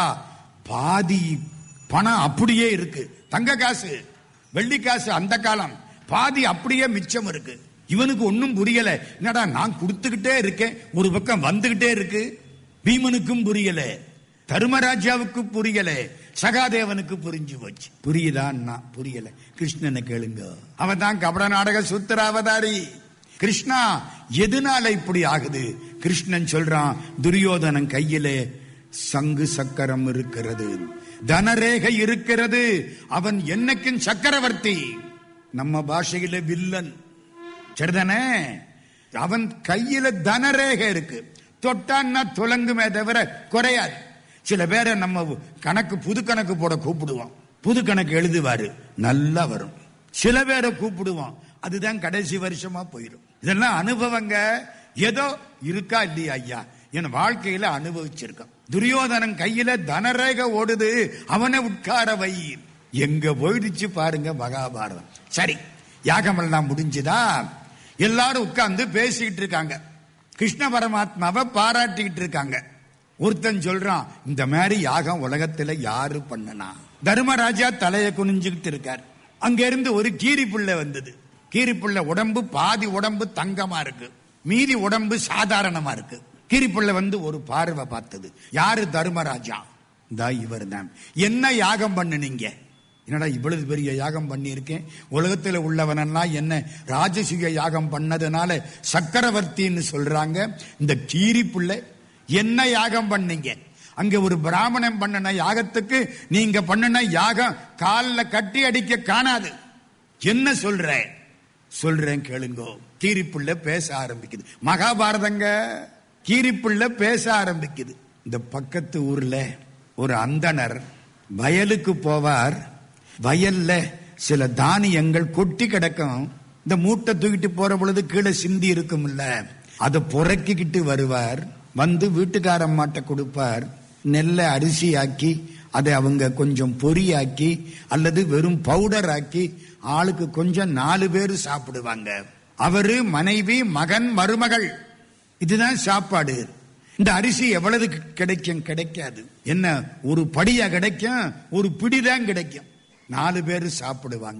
[SPEAKER 3] பாதி பணம் அப்படியே இருக்கு தங்க காசு வெள்ளி காசு அந்த காலம் பாதி அப்படியே மிச்சம் இருக்கு இவனுக்கு ஒன்னும் புரியல என்னடா நான் கொடுத்துக்கிட்டே இருக்கேன் ஒரு பக்கம் வந்துகிட்டே இருக்கு பீமனுக்கும் புரியல தர்மராஜாவுக்கு புரியல சகாதேவனுக்கு புரிஞ்சு போச்சு புரியுதான்னா புரியல கிருஷ்ணனை கேளுங்க அவன் தான் கபட நாடக சூத்திர அவதாரி கிருஷ்ணா எதனால இப்படி ஆகுது கிருஷ்ணன் சொல்றான் துரியோதனன் கையிலே சங்கு சக்கரம் இருக்கிறது தனரேகை இருக்கிறது அவன் என்னைக்கும் சக்கரவர்த்தி நம்ம பாஷையில வில்லன் சரிதானே அவன் கையில தனரேகை இருக்கு தொட்டான்னா துலங்குமே தவிர குறையாது சில பேரை நம்ம கணக்கு புது கணக்கு போட கூப்பிடுவோம் புது கணக்கு எழுதுவாரு நல்லா வரும் சில பேரை கூப்பிடுவோம் அதுதான் கடைசி வருஷமா போயிடும் இதெல்லாம் அனுபவங்க ஏதோ இருக்கா இல்லையா ஐயா என் வாழ்க்கையில அனுபவிச்சிருக்கோம் துரியோதனன் கையில தனரேக ஓடுது அவனை உட்கார வை எங்க போயிடுச்சு பாருங்க மகாபாரதம் சரி யாகமெல்லாம் முடிஞ்சுதா எல்லாரும் உட்கார்ந்து பேசிக்கிட்டு இருக்காங்க கிருஷ்ண பரமாத்மாவை பாராட்டிக்கிட்டு இருக்காங்க ஒருத்தன் சொல்றான் இந்த மாதிரி யாகம் உலகத்துல யாரு பண்ணனா தர்மராஜா தலைய குனிஞ்சுக்கிட்டு இருக்கார் அங்க இருந்து ஒரு கீரி புள்ள வந்தது கீரி புள்ள உடம்பு பாதி உடம்பு தங்கமா இருக்கு மீதி உடம்பு சாதாரணமா இருக்கு கீரி புள்ள வந்து ஒரு பார்வை பார்த்தது யாரு தர்மராஜா தா இவர் தான் என்ன யாகம் பண்ணுனீங்க என்னடா இவ்வளவு பெரிய யாகம் பண்ணியிருக்கேன் உலகத்தில் உள்ளவனெல்லாம் என்ன ராஜசூய யாகம் பண்ணதுனால சக்கரவர்த்தின்னு சொல்றாங்க இந்த கீரி புள்ளை என்ன யாகம் பண்ணீங்க அங்க ஒரு பிராமணன் பண்ணின யாகத்துக்கு நீங்க பண்ணின யாகம் காலில் கட்டி அடிக்க காணாது என்ன சொல்ற சொல்றேன் கேளுங்கோ கீரிப்புள்ள பேச ஆரம்பிக்குது மகாபாரதங்க கீரிப்புள்ள பேச ஆரம்பிக்குது இந்த பக்கத்து ஊர்ல ஒரு அந்தணர் வயலுக்கு போவார் வயல்ல சில தானியங்கள் கொட்டி கிடக்கும் இந்த மூட்டை தூக்கிட்டு போற பொழுது கீழே சிந்தி இருக்கும்ல அதை புறக்கிக்கிட்டு வருவார் வந்து வீட்டுக்காரம்மாட்ட கொடுப்பார் நெல்லை அரிசி ஆக்கி அதை அவங்க கொஞ்சம் பொரியாக்கி அல்லது வெறும் பவுடர் ஆக்கி ஆளுக்கு கொஞ்சம் நாலு பேர் சாப்பிடுவாங்க அவரு மனைவி மகன் மருமகள் இதுதான் சாப்பாடு இந்த அரிசி எவ்வளவு கிடைக்கும் கிடைக்காது என்ன ஒரு படியா கிடைக்கும் ஒரு பிடிதான் கிடைக்கும் நாலு பேர் சாப்பிடுவாங்க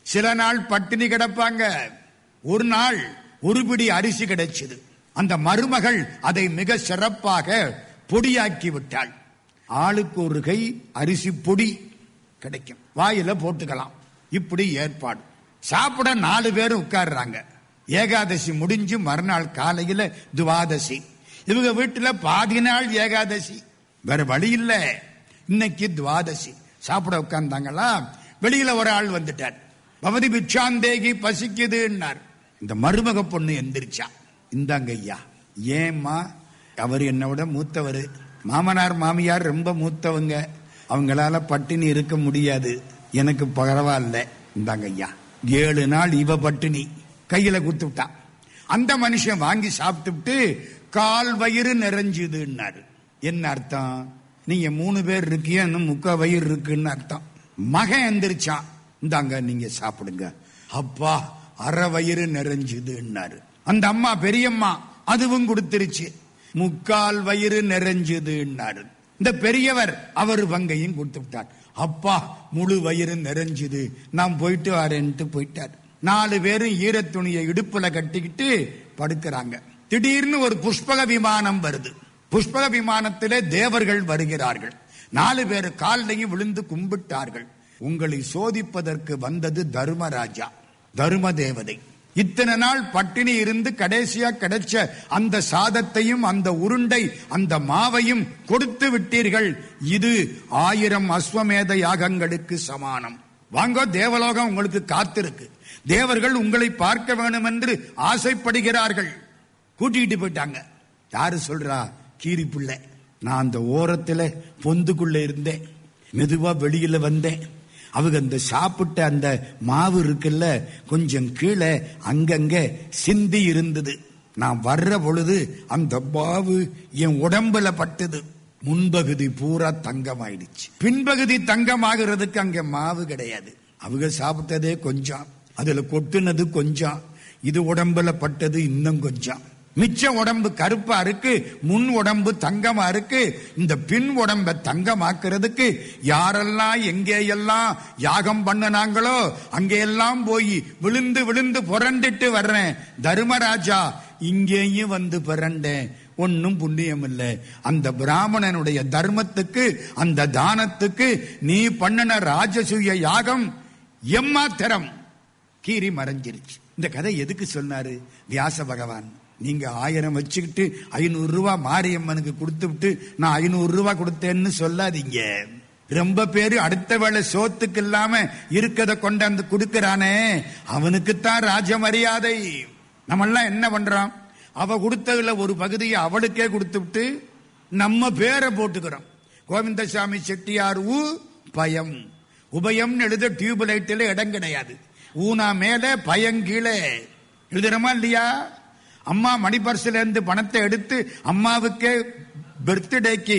[SPEAKER 3] சில நாள் பட்டினி கிடப்பாங்க ஒரு நாள் ஒரு பிடி அரிசி கிடைச்சது அந்த மருமகள் அதை மிக சிறப்பாக பொடியாக்கி விட்டாள் ஆளுக்கு ஒரு கை அரிசி பொடி கிடைக்கும் வாயில போட்டுக்கலாம் இப்படி ஏற்பாடு சாப்பிட நாலு பேர் உட்கார்றாங்க ஏகாதசி முடிஞ்சு மறுநாள் காலையில துவாதசி இவங்க வீட்டுல பாதி நாள் ஏகாதசி வேற வழி இல்ல இன்னைக்கு துவாதசி சாப்பிட உட்கார்ந்தாங்களா வெளியில ஒரு ஆள் வந்துட்டார் பவதி பிச்சாந்தேகி பசிக்குதுன்னார் இந்த மருமக பொண்ணு எந்திரிச்சா இந்தாங்க ஐயா ஏம்மா அவர் என்னை விட மூத்தவர் மாமனார் மாமியார் ரொம்ப மூத்தவங்க அவங்களால பட்டினி இருக்க முடியாது எனக்கு பரவாயில்ல இந்தாங்க ஐயா ஏழு நாள் இவ பட்டினி கையில கொடுத்து விட்டா அந்த மனுஷன் வாங்கி சாப்பிட்டுட்டு கால் வயிறு நிறைஞ்சுதுன்னாரு என்ன அர்த்தம் நீங்க மூணு பேர் இருக்கிய இன்னும் முக்கா வயிறு இருக்குன்னு அர்த்தம் மகன் எந்திரிச்சான் இந்தாங்க நீங்க சாப்பிடுங்க அப்பா அரை வயிறு நிறைஞ்சுதுன்னாரு அந்த அம்மா பெரியம்மா அதுவும் கொடுத்துருச்சு முக்கால் வயிறு நிறைஞ்சுதுன்னாரு இந்த பெரியவர் அவர் பங்கையும் கொடுத்து விட்டார் அப்பா முழு வயிறு நிறைஞ்சுது நான் போயிட்டு வரேன்ட்டு போயிட்டார் நாலு பேரும் ஈரத்துணியை இடுப்புல கட்டிக்கிட்டு படுக்கிறாங்க திடீர்னு ஒரு புஷ்பக விமானம் வருது புஷ்பக விமானத்திலே தேவர்கள் வருகிறார்கள் நாலு பேர் காலையும் விழுந்து கும்பிட்டார்கள் உங்களை சோதிப்பதற்கு வந்தது தர்மராஜா தர்ம தேவதை இத்தனை நாள் பட்டினி இருந்து கடைசியா கிடைச்ச அந்த சாதத்தையும் அந்த உருண்டை அந்த மாவையும் கொடுத்து விட்டீர்கள் இது ஆயிரம் அஸ்வமேத யாகங்களுக்கு சமானம் வாங்க தேவலோகம் உங்களுக்கு காத்திருக்கு தேவர்கள் உங்களை பார்க்க வேண்டும் என்று ஆசைப்படுகிறார்கள் கூட்டிகிட்டு போயிட்டாங்க யாரு சொல்றா கீரி பிள்ளை நான் அந்த ஓரத்துல பொந்துக்குள்ள இருந்தேன் மெதுவா வெளியில வந்தேன் அவங்க அந்த சாப்பிட்ட அந்த மாவு இருக்குல்ல கொஞ்சம் கீழே அங்கங்க சிந்தி இருந்தது நான் வர்ற பொழுது அந்த மாவு என் உடம்புல பட்டது முன்பகுதி பூரா தங்கமாயிடுச்சு பின்பகுதி தங்கமாகிறதுக்கு அங்க மாவு கிடையாது அவங்க சாப்பிட்டதே கொஞ்சம் அதுல கொட்டுனது கொஞ்சம் இது உடம்புல பட்டது இன்னும் கொஞ்சம் மிச்ச உடம்பு கருப்பா இருக்கு முன் உடம்பு தங்கமா இருக்கு இந்த பின் உடம்ப தங்கமாக்குறதுக்கு யாரெல்லாம் எங்கேயெல்லாம் யாகம் பண்ணுனாங்களோ அங்கெல்லாம் போய் விழுந்து விழுந்து புரண்டுட்டு வர்றேன் தர்மராஜா இங்கேயும் வந்து பிறண்டேன் ஒன்னும் புண்ணியம் இல்லை அந்த பிராமணனுடைய தர்மத்துக்கு அந்த தானத்துக்கு நீ பண்ணின ராஜசூய யாகம் எம்மாத்திரம் கீரி மறைஞ்சிருச்சு இந்த கதை எதுக்கு சொன்னாரு வியாச பகவான் நீங்க ஆயிரம் வச்சுக்கிட்டு ஐநூறு ரூபாய் மாரியம்மனுக்கு கொடுத்து விட்டு நான் ஐநூறு ரூபாய் கொடுத்தேன்னு சொல்லாதீங்க ரொம்ப பேரு அடுத்த வேளை சோத்துக்கு இல்லாம இருக்கத கொண்டாந்து கொடுக்கறானே அவனுக்குத்தான் ராஜ மரியாதை நம்ம எல்லாம் என்ன பண்றோம் அவ கொடுத்ததுல ஒரு பகுதியை அவளுக்கே கொடுத்து விட்டு நம்ம பேரை போட்டுக்கிறோம் கோவிந்தசாமி செட்டியார் ஊ பயம் உபயம்னு எழுத டியூப் லைட்டில் இடம் கிடையாது ஊனா மேல பயங்கீழே எழுதுறமா இல்லையா அம்மா மணி பர்ஸ்ல இருந்து பணத்தை எடுத்து அம்மாவுக்கே பர்த்டேக்கு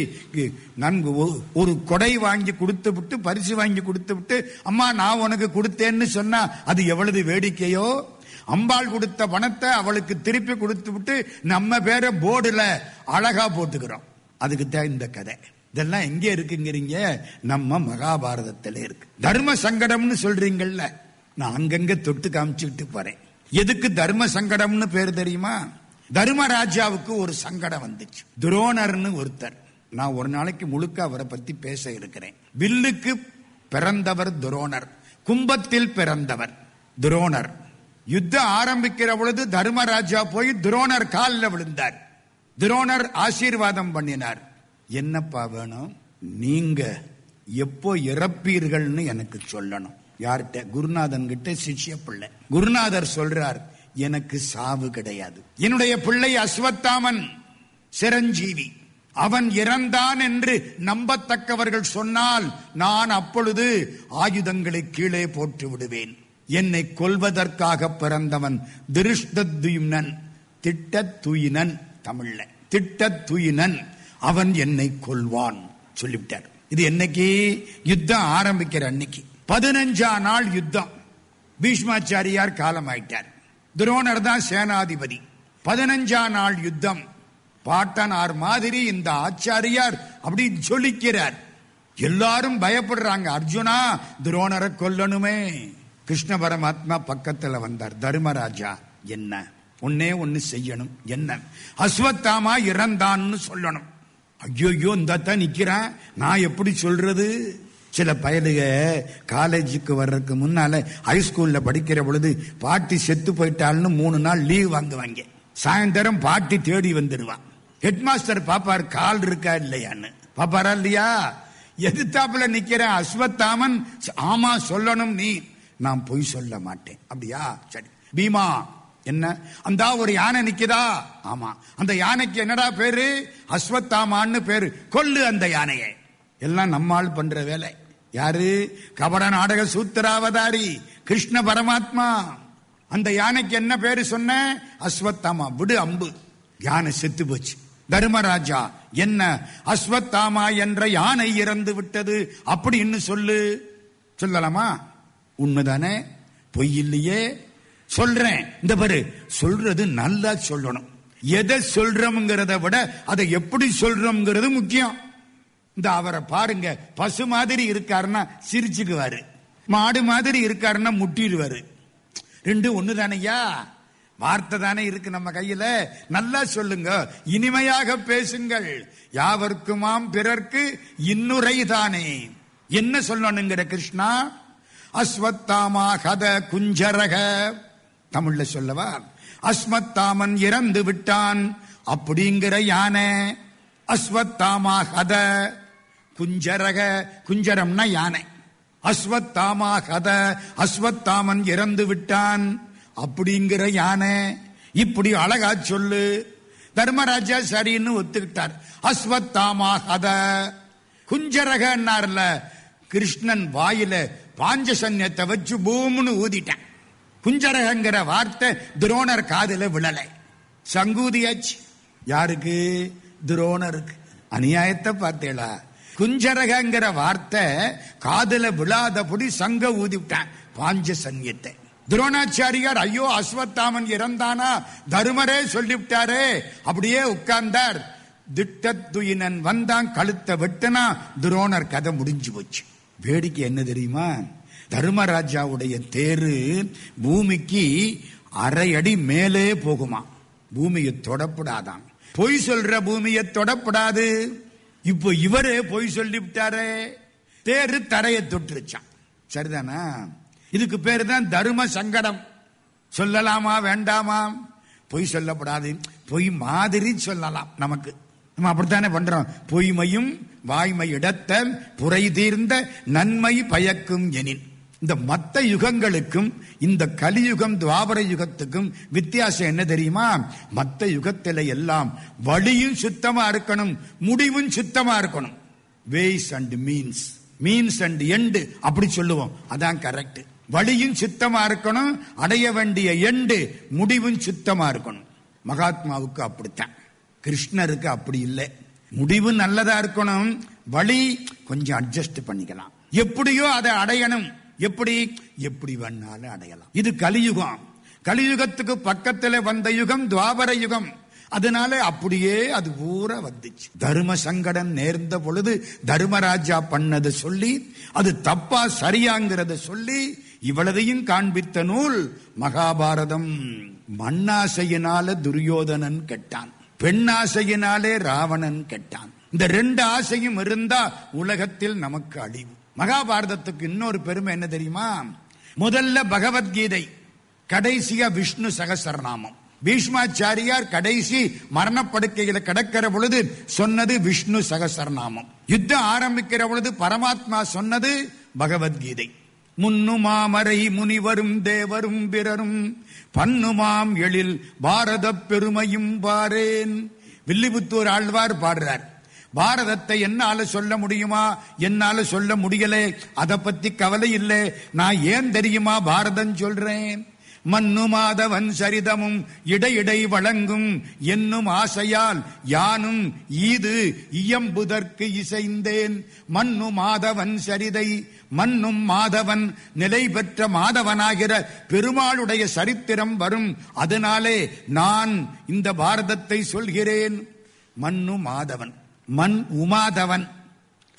[SPEAKER 3] நன்கு ஒரு கொடை வாங்கி கொடுத்து விட்டு பரிசு வாங்கி கொடுத்து விட்டு அம்மா நான் உனக்கு கொடுத்தேன்னு சொன்னா அது எவ்வளவு வேடிக்கையோ அம்பாள் கொடுத்த பணத்தை அவளுக்கு திருப்பி கொடுத்து விட்டு நம்ம பேரை போர்டுல அழகா போட்டுக்கிறோம் அதுக்கு தான் இந்த கதை இதெல்லாம் எங்க இருக்குங்கிறீங்க நம்ம மகாபாரதத்துல இருக்கு தர்ம சங்கடம்னு சொல்றீங்கல்ல நான் அங்கங்க தொட்டு காமிச்சுக்கிட்டு போறேன் எதுக்கு தர்ம சங்கடம்னு பேர் தெரியுமா தர்மராஜாவுக்கு ஒரு சங்கடம் வந்துச்சு துரோணர்னு ஒருத்தர் நான் ஒரு நாளைக்கு முழுக்க அவரை பத்தி பேச இருக்கிறேன் வில்லுக்கு பிறந்தவர் துரோணர் கும்பத்தில் பிறந்தவர் துரோணர் யுத்தம் ஆரம்பிக்கிற பொழுது தர்மராஜா போய் துரோணர் காலில் விழுந்தார் துரோணர் ஆசீர்வாதம் பண்ணினார் என்னப்பா வேணும் நீங்க எப்போ இறப்பீர்கள்னு எனக்கு சொல்லணும் யார்கிட்ட குருநாதன் கிட்ட சிஷ்ய பிள்ளை குருநாதர் சொல்றார் எனக்கு சாவு கிடையாது என்னுடைய பிள்ளை அஸ்வத்தாமன் சிரஞ்சீவி அவன் இறந்தான் என்று நம்பத்தக்கவர்கள் சொன்னால் நான் அப்பொழுது ஆயுதங்களை கீழே போட்டு விடுவேன் என்னை கொல்வதற்காக பிறந்தவன் திருஷ்டத்யும்னன் திட்டத்துயினன் தமிழ்ல திட்டத்துயினன் அவன் என்னை கொல்வான் சொல்லிவிட்டார் இது என்னைக்கு யுத்தம் ஆரம்பிக்கிற அன்னைக்கு பதினஞ்சா நாள் யுத்தம் பீஷ்மாச்சாரியார் காலம் ஆயிட்டார் துரோணர் தான் சேனாதிபதி பதினஞ்சா நாள் யுத்தம் பாட்டனார் மாதிரி இந்த ஆச்சாரியார் அப்படி சொல்லிக்கிறார் எல்லாரும் பயப்படுறாங்க அர்ஜுனா துரோணரை கொல்லணுமே கிருஷ்ண பரமாத்மா பக்கத்துல வந்தார் தர்மராஜா என்ன ஒன்னே ஒன்னு செய்யணும் என்ன அஸ்வத்தாமா இறந்தான்னு சொல்லணும் ஐயோ இந்த தான் நிக்கிறேன் நான் எப்படி சொல்றது சில பயலுக காலேஜுக்கு வர்றதுக்கு முன்னால ஹைஸ்கூல்ல படிக்கிற பொழுது பாட்டி செத்து போயிட்டாள்னு மூணு நாள் லீவ் வாங்குவாங்க சாயந்தரம் பாட்டி தேடி வந்துடுவான் ஹெட் மாஸ்டர் பாப்பார் கால் இருக்கா இல்லையான்னு பாப்பாரா இல்லையா எதிர்த்தாப்புல நிக்கிறேன் அஸ்வத்தாமன் ஆமா சொல்லணும் நீ நான் பொய் சொல்ல மாட்டேன் அப்படியா சரி பீமா என்ன அந்த ஒரு யானை நிக்குதா ஆமா அந்த யானைக்கு என்னடா பேரு அஸ்வத்தாமான்னு பேரு கொல்லு அந்த யானையை எல்லாம் நம்மால் பண்ற வேலை யாரு கபட நாடக சூத்திராவதாரி கிருஷ்ண பரமாத்மா அந்த யானைக்கு என்ன பேரு சொன்ன அஸ்வத்தாமா விடு அம்பு யானை செத்து போச்சு தர்மராஜா என்ன அஸ்வத்தாமா என்ற யானை இறந்து விட்டது அப்படின்னு சொல்லு சொல்லலாமா உண்மைதானே பொய் இல்லையே சொல்றேன் இந்த பாரு சொல்றது நல்லா சொல்லணும் எதை சொல்றோம்ங்கிறத விட அதை எப்படி சொல்றோம்ங்கிறது முக்கியம் இந்த அவரை பாருங்க பசு மாதிரி இருக்காருன்னா சிரிச்சுக்குவாரு மாடு மாதிரி இருக்காருன்னா முட்டிடுவாரு ரெண்டு ஒண்ணு தானையா வார்த்தை தானே இருக்கு நம்ம கையில நல்லா சொல்லுங்க இனிமையாக பேசுங்கள் யாவர்க்குமாம் பிறர்க்கு இன்னுரை தானே என்ன சொல்லணுங்கிற கிருஷ்ணா அஸ்வத்தாமா கத குஞ்சரக தமிழ்ல சொல்லவா அஸ்மத்தாமன் இறந்து விட்டான் அப்படிங்கிற யானை அஸ்வத்தாமா கத குஞ்சரக குஞ்சரம்னா யானை அஸ்வத்தாமா கத அஸ்வத்தாமன் இறந்து விட்டான் அப்படிங்கிற யானை இப்படி அழகா சொல்லு தர்மராஜா சரின்னு ஒத்துக்கிட்டார் அஸ்வத்தாமா கத குஞ்சரகன்னார்ல கிருஷ்ணன் வாயில பாஞ்சசன்யத்தை வச்சு பூம்னு ஊதிட்டான் குஞ்சரகங்கிற வார்த்தை துரோணர் காதுல விழலை சங்கூதியாச்சு யாருக்கு துரோணருக்கு அநியாயத்தை பார்த்தேளா குஞ்சரகங்கிற வார்த்தை காதுல விழாதபடி சங்க ஊதிவிட்டான் பாஞ்ச சன்யத்தை துரோணாச்சாரியார் ஐயோ அஸ்வத்தாமன் இறந்தானா தருமரே சொல்லிவிட்டாரே அப்படியே உட்கார்ந்தார் திட்டத்துயினன் வந்தான் கழுத்தை வெட்டனா துரோணர் கதை முடிஞ்சு போச்சு வேடிக்கை என்ன தெரியுமா தர்மராஜாவுடைய தேரு பூமிக்கு அரை அடி மேலே போகுமா பூமியை தொடப்படாதான் பொய் சொல்ற பூமியை தொடப்படாது இப்போ இவரே பொய் சொல்லிவிட்டாரே தேரு தரையை தொட்டுருச்சான் சரிதானா இதுக்கு பேரு தான் தர்ம சங்கடம் சொல்லலாமா வேண்டாமா பொய் சொல்லப்படாது பொய் மாதிரி சொல்லலாம் நமக்கு நம்ம அப்படித்தானே பண்றோம் பொய்மையும் வாய்மை இடத்த புரை தீர்ந்த நன்மை பயக்கும் எனின் இந்த மத்த யுகங்களுக்கும் இந்த கலியுகம் துவாபர யுகத்துக்கும் வித்தியாசம் என்ன தெரியுமா மத்த யுகத்தில எல்லாம் வழியும் சுத்தமா இருக்கணும் முடிவும் சுத்தமா இருக்கணும் ways and means means and end அப்படி சொல்லுவோம் அதான் கரெக்ட் வழியும் சுத்தமா இருக்கணும் அடைய வேண்டிய எண்டு முடிவும் சுத்தமா இருக்கணும் மகாத்மாவுக்கு அப்படித்தான் கிருஷ்ணருக்கு அப்படி இல்லை முடிவு நல்லதா இருக்கணும் வழி கொஞ்சம் அட்ஜஸ்ட் பண்ணிக்கலாம் எப்படியோ அதை அடையணும் எப்படி எப்படி வேணாலும் அடையலாம் இது கலியுகம் கலியுகத்துக்கு பக்கத்துல வந்த யுகம் துவாபர யுகம் அதனால அப்படியே அது பூரா வந்துச்சு தர்ம சங்கடம் நேர்ந்த பொழுது தர்மராஜா பண்ணதை சொல்லி அது தப்பா சரியாங்கிறத சொல்லி இவ்வளதையும் காண்பித்த நூல் மகாபாரதம் மண்ணாசையினால துரியோதனன் கெட்டான் பெண்ணாசையினாலே ராவணன் கெட்டான் இந்த ரெண்டு ஆசையும் இருந்தா உலகத்தில் நமக்கு அழிவு மகாபாரதத்துக்கு இன்னொரு பெருமை என்ன தெரியுமா முதல்ல பகவத்கீதை கடைசியா விஷ்ணு சகசரநாமம் பீஷ்மாச்சாரியார் கடைசி மரணப்படுக்கையில கிடக்கிற பொழுது சொன்னது விஷ்ணு சகசரநாமம் யுத்தம் ஆரம்பிக்கிற பொழுது பரமாத்மா சொன்னது பகவத்கீதை முன்னுமாமரை முனிவரும் தேவரும் பிறரும் பன்னுமாம் எழில் பாரத பெருமையும் பாரேன் வில்லிபுத்தூர் ஆழ்வார் பாடுறார் பாரதத்தை என்னால சொல்ல முடியுமா என்னால சொல்ல முடியல அத பத்தி கவலை இல்லை நான் ஏன் தெரியுமா பாரதம் சொல்றேன் மன்னு மாதவன் சரிதமும் இடையிடை வழங்கும் என்னும் ஆசையால் யானும் ஈது இயம்புதற்கு இசைந்தேன் மன்னு மாதவன் சரிதை மன்னும் மாதவன் நிலை பெற்ற மாதவனாகிற பெருமாளுடைய சரித்திரம் வரும் அதனாலே நான் இந்த பாரதத்தை சொல்கிறேன் மன்னு மாதவன் மண் உமாதவன்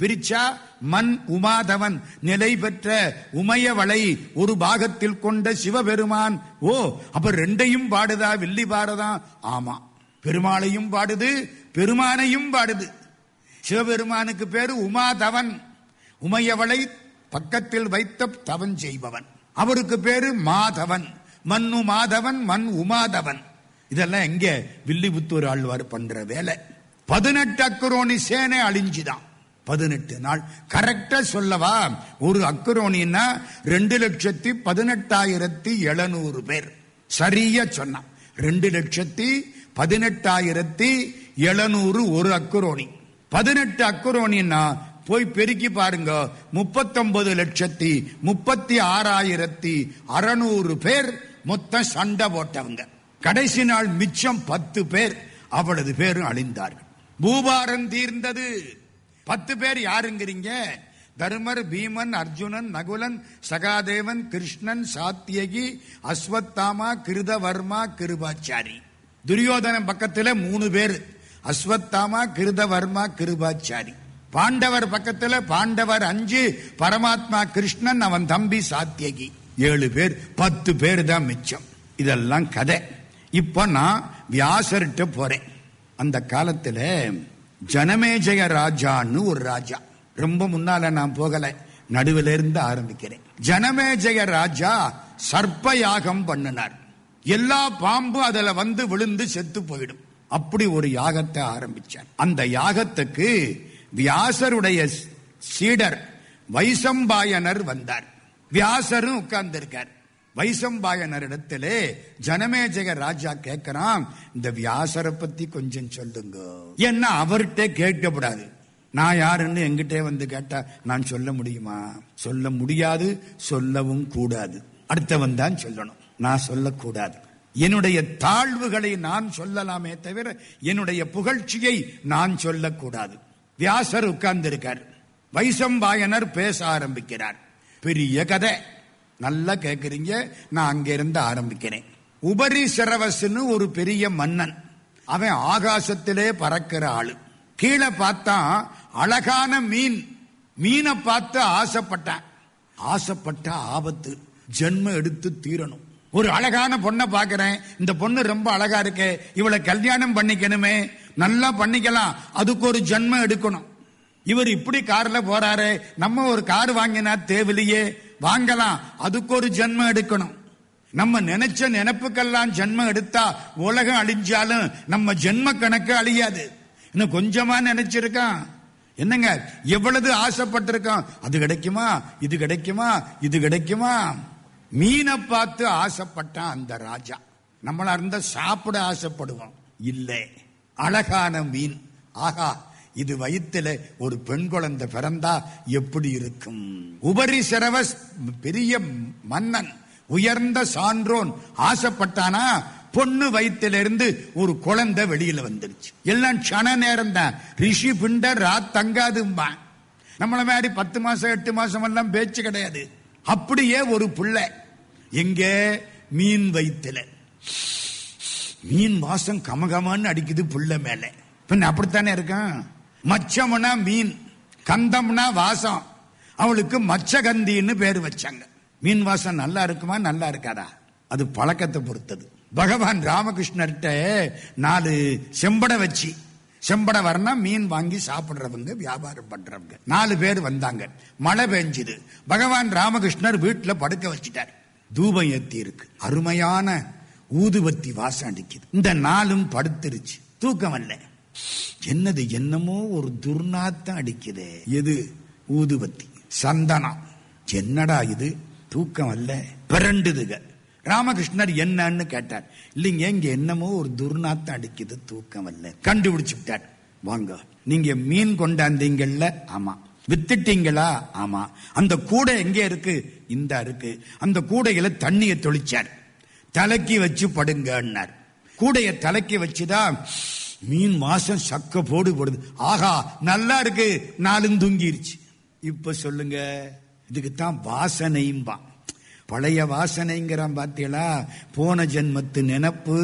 [SPEAKER 3] பிரிச்சா மண் உமாதவன் நிலை பெற்ற உமையவளை ஒரு பாகத்தில் கொண்ட சிவபெருமான் ஓ அப்ப ரெண்டையும் பாடுதா வில்லி பாரதா ஆமா பெருமாளையும் பாடுது பெருமானையும் பாடுது சிவபெருமானுக்கு பேரு உமாதவன் உமையவளை பக்கத்தில் வைத்த தவன் செய்பவன் அவருக்கு பேரு மாதவன் மண்ணு மாதவன் மண் உமாதவன் இதெல்லாம் எங்க வில்லிபுத்தூர் ஆழ்வார் பண்ற வேலை பதினெட்டு அக்குரோனி சேனை அழிஞ்சுதான் பதினெட்டு நாள் கரெக்டா சொல்லவா ஒரு அக்குரோனின்னா ரெண்டு லட்சத்தி பதினெட்டாயிரத்தி எழுநூறு பேர் சரியா சொன்னான் ரெண்டு லட்சத்தி பதினெட்டாயிரத்தி எழுநூறு ஒரு அக்குரோனி பதினெட்டு அக்குரோனின்னா போய் பெருக்கி பாருங்க முப்பத்தொன்பது லட்சத்தி முப்பத்தி ஆறாயிரத்தி அறுநூறு பேர் மொத்தம் சண்டை போட்டவங்க கடைசி நாள் மிச்சம் பத்து பேர் அவளது பேரும் அழிந்தார்கள் பூபாரம் தீர்ந்தது பத்து பேர் யாருங்கிறீங்க தர்மர் பீமன் அர்ஜுனன் நகுலன் சகாதேவன் கிருஷ்ணன் சாத்தியகி அஸ்வத்தாமா கிருதவர்மா கிருபாச்சாரி துரியோதனன் பக்கத்துல மூணு பேர் அஸ்வத்தாமா கிருதவர்மா கிருபாச்சாரி பாண்டவர் பக்கத்துல பாண்டவர் அஞ்சு பரமாத்மா கிருஷ்ணன் அவன் தம்பி சாத்தியகி ஏழு பேர் பத்து பேர் தான் மிச்சம் இதெல்லாம் கதை இப்ப நான் வியாசர்கிட்ட போறேன் அந்த காலத்துல ஜனமேஜய ராஜான்னு ஒரு ராஜா ரொம்ப முன்னால நான் போகல நடுவில் இருந்து ஆரம்பிக்கிறேன் ஜனமேஜய ராஜா சர்ப்ப யாகம் பண்ணினார் எல்லா பாம்பும் அதுல வந்து விழுந்து செத்து போயிடும் அப்படி ஒரு யாகத்தை ஆரம்பிச்சார் அந்த யாகத்துக்கு வியாசருடைய சீடர் வைசம்பாயனர் வந்தார் வியாசரும் உட்கார்ந்திருக்கார் வைசம்பாயனரிடத்திலே ஜனமேஜக ராஜா கேட்கிறான் இந்த வியாசரை பத்தி கொஞ்சம் சொல்லுங்க என்ன அவர்கிட்ட கேட்கக்கூடாது நான் யாருன்னு எங்கிட்டே வந்து கேட்டா நான் சொல்ல முடியுமா சொல்ல முடியாது சொல்லவும் கூடாது அடுத்தவன் தான் சொல்லணும் நான் சொல்லக்கூடாது என்னுடைய தாழ்வுகளை நான் சொல்லலாமே தவிர என்னுடைய புகழ்ச்சியை நான் சொல்லக்கூடாது வியாசர் உட்கார்ந்திருக்கார் வைசம்பாயனர் பேச ஆரம்பிக்கிறார் பெரிய கதை நல்லா கேக்குறீங்க நான் அங்கிருந்து ஆரம்பிக்கிறேன் உபரி சிரவசுன்னு ஒரு பெரிய மன்னன் அவன் ஆகாசத்திலே பறக்கிற ஆளு கீழே பார்த்தா அழகான மீன் மீனை பார்த்து ஆசைப்பட்டான் ஆசைப்பட்ட ஆபத்து ஜென்ம எடுத்து தீரணும் ஒரு அழகான பொண்ணை பாக்குறேன் இந்த பொண்ணு ரொம்ப அழகா இருக்கே இவளை கல்யாணம் பண்ணிக்கணுமே நல்லா பண்ணிக்கலாம் அதுக்கு ஒரு ஜென்மம் எடுக்கணும் இவர் இப்படி கார்ல போறாரு நம்ம ஒரு கார் வாங்கினா தேவையில்லையே வாங்கலாம் அதுக்கு ஒரு ஜென்மம் எடுக்கணும் நம்ம நினைச்ச நினைப்புக்கெல்லாம் ஜென்மம் எடுத்தா உலகம் அழிஞ்சாலும் நம்ம ஜென்ம கணக்கு அழியாது இன்னும் கொஞ்சமா நினைச்சிருக்கான் என்னங்க எவ்வளவு ஆசைப்பட்டிருக்கான் அது கிடைக்குமா இது கிடைக்குமா இது கிடைக்குமா மீனை பார்த்து ஆசைப்பட்டான் அந்த ராஜா நம்மளா இருந்தா சாப்பிட ஆசைப்படுவோம் இல்லை அழகான மீன் ஆகா இது வயித்துல ஒரு பெண் குழந்தை பிறந்தா எப்படி இருக்கும் உபரி சிரவஸ் பெரிய மன்னன் உயர்ந்த சான்றோன் ஆசைப்பட்டானா பொண்ணு வயிற்றிலிருந்து ஒரு குழந்தை வெளியில வந்துருச்சு எல்லாம் க்ஷண நேரம் தான் ரிஷி பிண்ட ராத் தங்காதும்பான் நம்மள மாதிரி பத்து மாசம் எட்டு மாசம் எல்லாம் பேச்சு கிடையாது அப்படியே ஒரு புள்ளை எங்க மீன் வயிற்றுல மீன் வாசம் கமகமான்னு அடிக்குது புள்ள மேல பின்ன அப்படித்தானே இருக்கான் மச்சம்னா மீன் கந்தம்னா வாசம் அவளுக்கு மச்சகந்தின்னு பேர் வச்சாங்க மீன் வாசம் நல்லா இருக்குமா நல்லா இருக்காதா அது பழக்கத்தை பொறுத்தது பகவான் ராமகிருஷ்ணர்கிட்ட நாலு செம்படை வச்சு செம்படை வரனா மீன் வாங்கி சாப்பிடுறவங்க வியாபாரம் பண்றவங்க நாலு பேர் வந்தாங்க மழை பெஞ்சுது பகவான் ராமகிருஷ்ணர் வீட்டுல படுக்க வச்சிட்டார் தூபம் ஏத்தி இருக்கு அருமையான ஊதுபத்தி வாசம் அடிக்குது இந்த நாளும் படுத்துருச்சு தூக்கம் அல்ல என்னது என்னமோ ஒரு துர்நாத்தம் அடிக்குதே எது ஊதுபத்தி சந்தனம் என்னடா இது தூக்கம் அல்ல பிறண்டுதுக ராமகிருஷ்ணர் என்னன்னு கேட்டார் இல்லைங்க இங்க என்னமோ ஒரு துர்நாத்தம் அடிக்குது தூக்கம் அல்ல கண்டுபிடிச்சு விட்டார் வாங்க நீங்க மீன் கொண்டாந்தீங்கல்ல ஆமா வித்துட்டீங்களா ஆமா அந்த கூடை எங்க இருக்கு இந்த இருக்கு அந்த கூடையில தண்ணியை தொளிச்சார் தலைக்கு வச்சு படுங்கன்னார் கூடைய தலைக்கு வச்சுதான் மீன் வாசம் சக்க போடு போடுது ஆகா நல்லா இருக்கு நாளும் தூங்கிருச்சு இப்ப சொல்லுங்க இதுக்கு தான் வாசனையும்பா பழைய வாசனைங்கிறான் பாத்தீங்களா போன ஜென்மத்து நினப்பு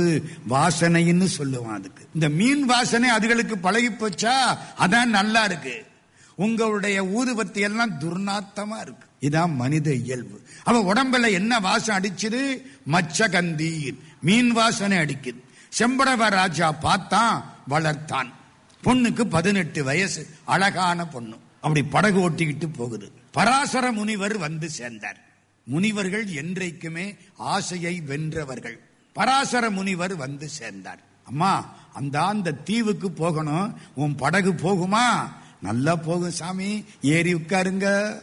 [SPEAKER 3] வாசனைன்னு சொல்லுவான் அதுக்கு இந்த மீன் வாசனை அதுகளுக்கு பழகி போச்சா அதான் நல்லா இருக்கு உங்களுடைய ஊதுபத்தி எல்லாம் துர்நாத்தமா இருக்கு இதான் மனித இயல்பு அவ உடம்புல என்ன வாசம் அடிச்சது மச்சகந்தீர் மீன் வாசனை அடிக்குது செம்படவ ராஜா பார்த்தான் வளர்த்தான் பொண்ணுக்கு பதினெட்டு வயசு அழகான பொண்ணு அப்படி படகு ஓட்டிக்கிட்டு போகுது பராசர முனிவர் வந்து சேர்ந்தார் முனிவர்கள் என்றைக்குமே ஆசையை வென்றவர்கள் பராசர முனிவர் வந்து சேர்ந்தார் அம்மா அந்த அந்த தீவுக்கு போகணும் உன் படகு போகுமா நல்லா போகும் சாமி ஏறி உட்காருங்க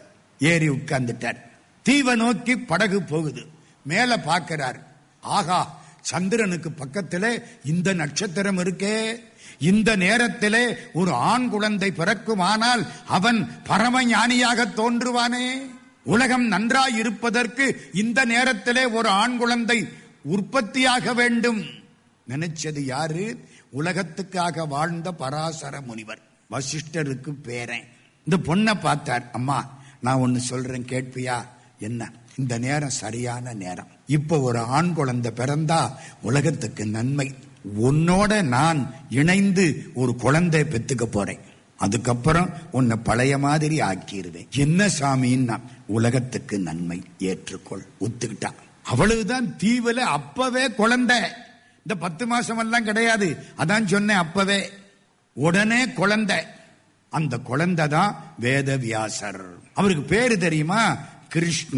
[SPEAKER 3] ஏறி உட்கார்ந்துட்டார் தீவை நோக்கி படகு போகுது மேல பார்க்கிறார் ஆகா சந்திரனுக்கு பக்கத்திலே இந்த நட்சத்திரம் இருக்கே இந்த நேரத்திலே ஒரு ஆண் குழந்தை பிறக்குமானால் அவன் பரம ஞானியாக தோன்றுவானே உலகம் நன்றாய் இருப்பதற்கு இந்த நேரத்திலே ஒரு ஆண் குழந்தை உற்பத்தியாக வேண்டும் நினைச்சது யாரு உலகத்துக்காக வாழ்ந்த பராசர முனிவர் வசிஷ்டருக்கு பேரன் இந்த பொண்ணை பார்த்தார் அம்மா நான் ஒன்னு சொல்றேன் கேட்பியா என்ன இந்த நேரம் சரியான நேரம் இப்ப ஒரு ஆண் குழந்தை பிறந்தா உலகத்துக்கு நன்மை உன்னோட நான் இணைந்து ஒரு குழந்தை பெத்துக்க போறேன் அதுக்கப்புறம் உன்னை பழைய மாதிரி ஆக்கிடுவேன் என்ன சாமின்னா உலகத்துக்கு நன்மை ஏற்றுக்கொள் ஒத்துக்கிட்டான் அவ்வளவுதான் தீவுல அப்பவே குழந்தை இந்த பத்து மாசம் எல்லாம் கிடையாது அதான் சொன்னேன் அப்பவே உடனே குழந்தை அந்த குழந்தை தான் வேத வியாசர் அவருக்கு பேரு தெரியுமா கிருஷ்ண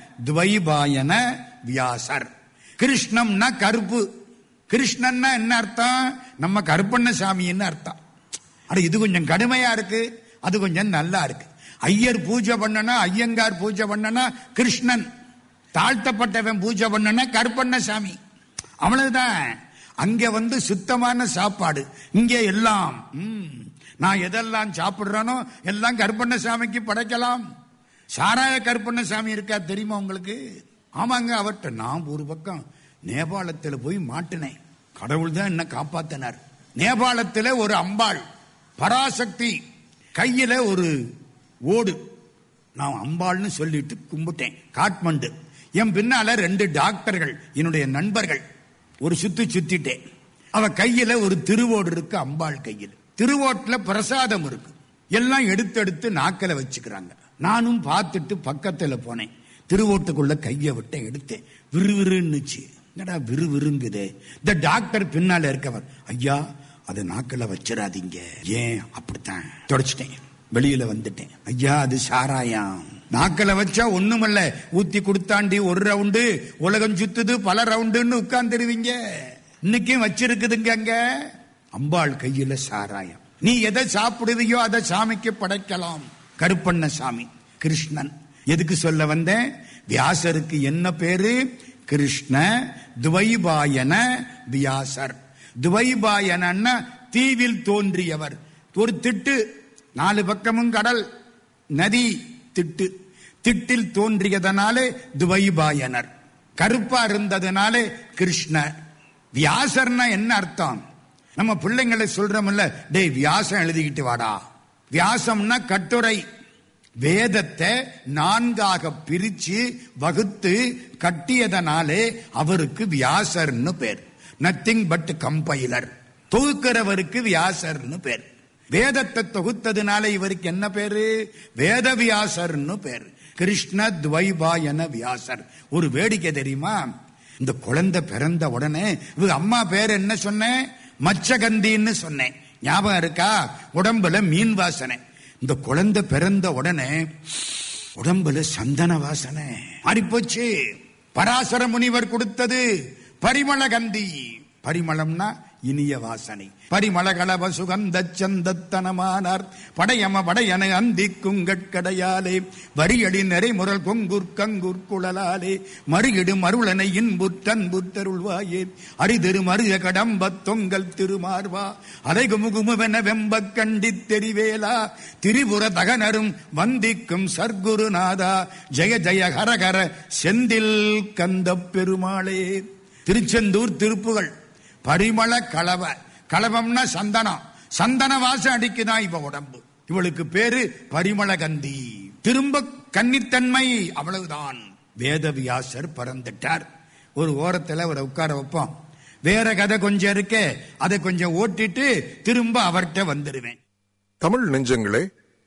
[SPEAKER 3] துவைபாயன வியாசர் கிருஷ்ணம்னா கருப்பு கிருஷ்ணன்னா என்ன அர்த்தம் நம்ம கருப்பண்ண சாமின்னு அர்த்தம் அட இது கொஞ்சம் கடுமையா இருக்கு அது கொஞ்சம் நல்லா இருக்கு ஐயர் பூஜை பண்ணனா ஐயங்கார் பூஜை பண்ணனா கிருஷ்ணன் தாழ்த்தப்பட்டவன் பூஜை பண்ணனா கருப்பண்ண சாமி அவ்வளவுதான் அங்க வந்து சுத்தமான சாப்பாடு இங்க எல்லாம் ம், நான் எதெல்லாம் சாப்பிடுறேனோ எல்லாம் கருப்பண்ண சாமிக்கு படைக்கலாம் சாராய கருப்பண்ண சாமி இருக்கா தெரியுமா உங்களுக்கு ஆமாங்க அவர்கிட்ட நான் ஒரு பக்கம் நேபாளத்தில் போய் மாட்டினேன் கடவுள் தான் என்ன காப்பாத்தினார் நேபாளத்தில் ஒரு அம்பாள் பராசக்தி கையில ஒரு ஓடு நான் அம்பாள்னு சொல்லிட்டு கும்பிட்டேன் காட்மண்டு என் பின்னால ரெண்டு டாக்டர்கள் என்னுடைய நண்பர்கள் ஒரு சுத்து சுத்திட்டேன் அவ கையில ஒரு திருவோடு இருக்கு அம்பாள் கையில் திருவோட்டுல பிரசாதம் இருக்கு எல்லாம் எடுத்து எடுத்து நாக்கில வச்சுக்கிறாங்க நானும் பார்த்துட்டு பக்கத்துல போனேன் திருவோட்டுக்குள்ள கைய விட்டு எடுத்தேன் விறுவிறுன்னுச்சு என்னடா விறுவிறுங்குது இந்த டாக்டர் பின்னால இருக்கவர் ஐயா அதை நாக்கில வச்சிடாதீங்க ஏன் அப்படித்தான் தொடச்சிட்டேன் வெளியில வந்துட்டேன் ஐயா அது சாராயம் நாக்கில வச்சா ஒண்ணுமல்ல ஊத்தி கொடுத்தாண்டி ஒரு ரவுண்டு உலகம் சுத்துது பல ரவுண்டுன்னு உட்கார்ந்துருவீங்க இன்னைக்கும் வச்சிருக்குதுங்க அங்க அம்பாள் கையில சாராயம் நீ எதை சாப்பிடுவியோ அதை சாமிக்கு படைக்கலாம் கருப்பண்ண சாமி கிருஷ்ணன் எதுக்கு சொல்ல வந்தேன் வியாசருக்கு என்ன பேரு கிருஷ்ண துவைபாயன வியாசர் துவைபாயன தீவில் தோன்றியவர் ஒரு திட்டு நாலு பக்கமும் கடல் நதி திட்டு திட்டில் தோன்றியதனாலே துவைபாயனர் கருப்பா இருந்ததுனாலே கிருஷ்ண வியாசர்னா என்ன அர்த்தம் நம்ம பிள்ளைங்களை சொல்றோம்ல டேய் வியாசம் எழுதிக்கிட்டு வாடா வியாசம்னா கட்டுரை வேதத்தை நான்காக பிரிச்சு வகுத்து கட்டியதனாலே அவருக்கு வியாசர்னு பேர் நத்திங் பட் கம்பைலர் தொகுக்கிறவருக்கு வியாசர்னு பேர் வேதத்தை தொகுத்ததுனால இவருக்கு என்ன பேரு வேத வியாசர்னு பேர் கிருஷ்ண துவைபாயன வியாசர் ஒரு வேடிக்கை தெரியுமா இந்த குழந்தை பிறந்த உடனே இவங்க அம்மா பேர் என்ன சொன்னேன் மச்சகந்தின்னு சொன்னேன் ஞாபகம் இருக்கா உடம்புல மீன் வாசனை இந்த குழந்தை பிறந்த உடனே உடம்புல சந்தன வாசனை மாறிப்போச்சு பராசர முனிவர் கொடுத்தது பரிமள கந்தி பரிமளம்னா இனிய வாசனை பரிமள கலவ சுகந்த சந்தத்தனமானார் படையம படையன அந்தி குங்கட்கடையாலே வரியடி நிறை முரல் கொங்குர் கங்குர் குழலாலே மறுகிடு மருளனை இன்புற்றன் புத்தருள்வாயே அரிதிரு மருக கடம்ப தொங்கல் திருமார்வா அலைகுமுகுமுவென வெம்ப கண்டித் தெரிவேலா திரிபுர தகனரும் வந்திக்கும் சர்க்குருநாதா ஜெய ஜெய ஹரஹர செந்தில் கந்த பெருமாளே திருச்செந்தூர் திருப்புகள் பரிமள கலவ கலவம்னா சந்தனம் சந்தன வாசம் அடிக்குதான் இவ உடம்பு இவளுக்கு பேரு பரிமள கந்தி திரும்ப கன்னித்தன்மை அவ்வளவுதான் வேதவியாசர் பறந்துட்டார் ஒரு ஓரத்துல அவரை உட்கார வைப்போம் வேற கதை கொஞ்சம் இருக்கே அதை கொஞ்சம் ஓட்டிட்டு திரும்ப அவர்கிட்ட வந்துடுவேன்
[SPEAKER 2] தமிழ் நெஞ்சங்களே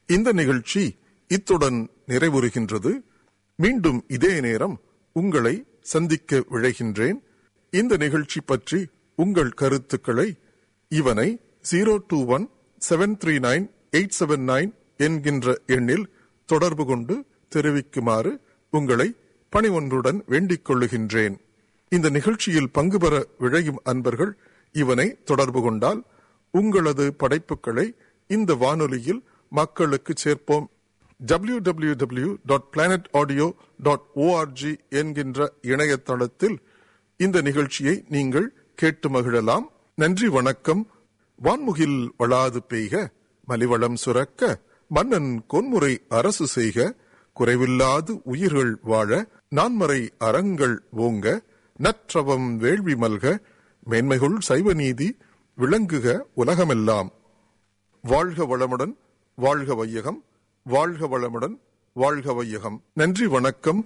[SPEAKER 2] இந்த நிகழ்ச்சி இத்துடன் நிறைவுறுகின்றது மீண்டும் இதே நேரம் உங்களை சந்திக்க விழைகின்றேன் இந்த நிகழ்ச்சி பற்றி உங்கள் கருத்துக்களை இவனை zero two one seven three nine eight seven nine என்கின்ற எண்ணில் தொடர்பு கொண்டு தெரிவிக்குமாறு உங்களை பணிவொன்றுடன் வேண்டிக் கொள்ளுகின்றேன் இந்த நிகழ்ச்சியில் பங்கு பெற விழையும் அன்பர்கள் இவனை தொடர்பு கொண்டால் உங்களது படைப்புகளை இந்த வானொலியில் மக்களுக்கு சேர்ப்போம் www.planetaudio.org dot planet audio dot O R G என்கின்ற இணையதளத்தில் இந்த நிகழ்ச்சியை நீங்கள் கேட்டு மகிழலாம் நன்றி வணக்கம் வான்முகில் வளாது பெய்க மலிவளம் சுரக்க மன்னன் கொன்முறை அரசு செய்க குறைவில்லாது உயிர்கள் வாழ நான்மறை அறங்கள் ஓங்க நற்றவம் வேள்வி மல்க மேன்மைகுள் சைவ நீதி விளங்குக உலகமெல்லாம் வாழ்க வளமுடன் வாழ்க வையகம் வாழ்க வளமுடன் வாழ்க வையகம் நன்றி வணக்கம்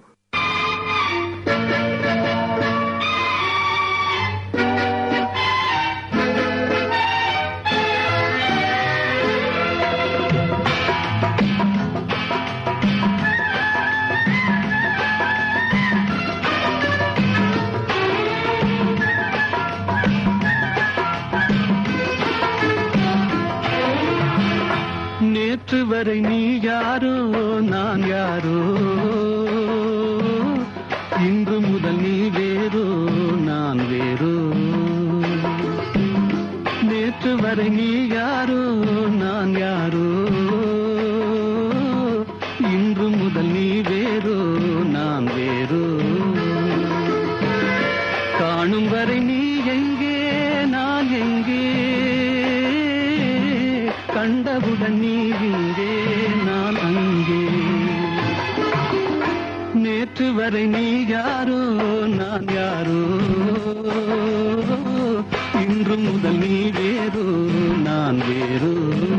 [SPEAKER 4] நேற்று வரை நீ யாரோ நான் யாரோ இன்று முதல் நீ வேறோ நான் வேறோ நேற்று வரை நீ யாரோ நான் யாரோ இன்று முதல் நீ வேறோ நான் வேறோ காணும் வரை நீ எங்கே நான் எங்கே கண்டவுடன் நீ இங்கே நான் அங்கே நேற்று வரை நீ யாரோ நான் யாரோ இன்று முதல் நீ வேறோ நான் வேறோ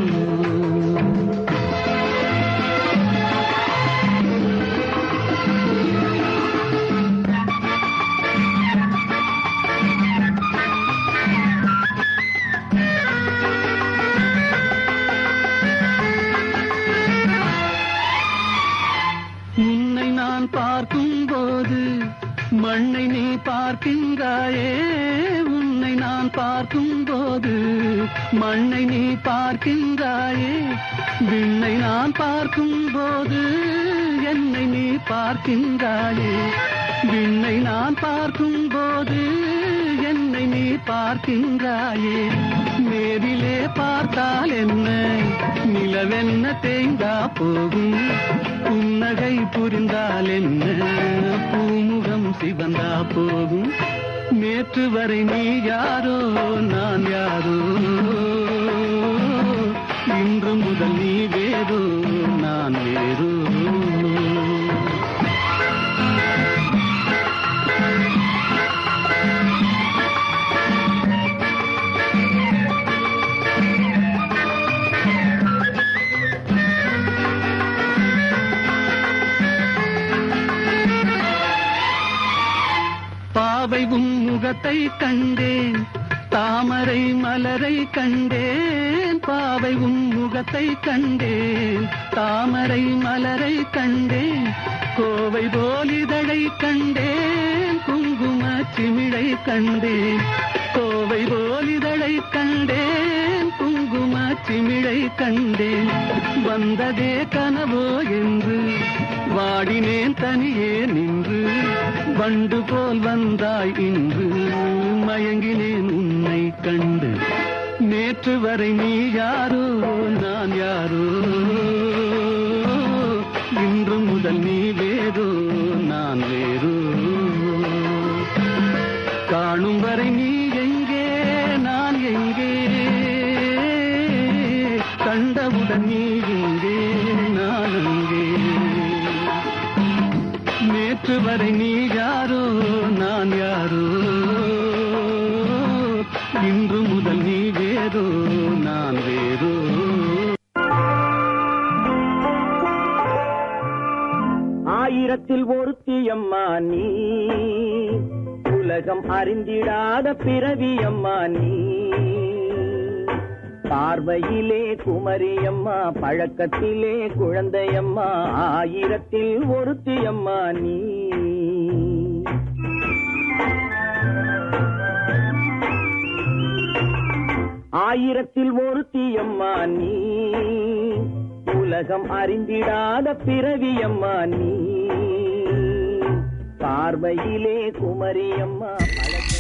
[SPEAKER 4] உன்னை நான் பார்க்கும் போது மண்ணை நீ பார்க்கின்றாயே உன்னை நான் பார்க்கும் போது மண்ணை நீ பார்க்கின்றாயே விண்ணை நான் பார்க்கும் போது என்னை நீ பார்க்கின்றாயே விண்ணை நான் பார்க்கும் போது என்னை நீ பார்க்கின்றாயே நேரிலே பார்த்தால் என்ன நிலவென்ன தேய்ந்தா போகும் புன்னகை புரிந்தால் என்ன பூமுகம் சிவந்தா போகும் நேற்று வரை நீ யாரோ நான் யாரோ இன்று முதல் நீ வேறோ நான் வேறோ பாவை உன் முகத்தை கண்டேன் தாமரை மலரை கண்டேன் பாவை உன் முகத்தை கண்டேன் தாமரை மலரை கண்டேன் கோவை போலிதழை கண்டேன் குங்கும சிமிழை கண்டேன் கோவை போலிதழை கண்டேன் குங்கும சிமிழை கண்டேன் வந்ததே கனவோ என்று வாடினேன் தனியே நின்று வண்டு போல் வந்தாய் இன்று மயங்கினேன் உன்னை கண்டு நேற்று வரை நீ யாரோ நான் யாரோ இன்று முதல் நீ வேறோ நான் வேறோ காணும் வரை நீ எங்கே நான் எங்கே கண்டவுடன் நீ எங்கே நான் அங்கே நேற்று வரை நீ யாரோ நான் யாரோ இன்று முதல் நீ வேறோ நான் வேறோ
[SPEAKER 5] ஆயிரத்தில் ஒருத்தி அம்மா நீ உலகம் அறிந்திடாத பிறவி அம்மா நீ பார்வையிலே குமரியம்மா பழக்கத்திலே குழந்தையம்மா ஆயிரத்தில் ஒருத்தியம்மா நீ ஆயிரத்தில் ஒருத்தியம்மா நீ உலகம் அறிந்திடாத பிறவியம்மா நீ பார்வையிலே குமரியம்மா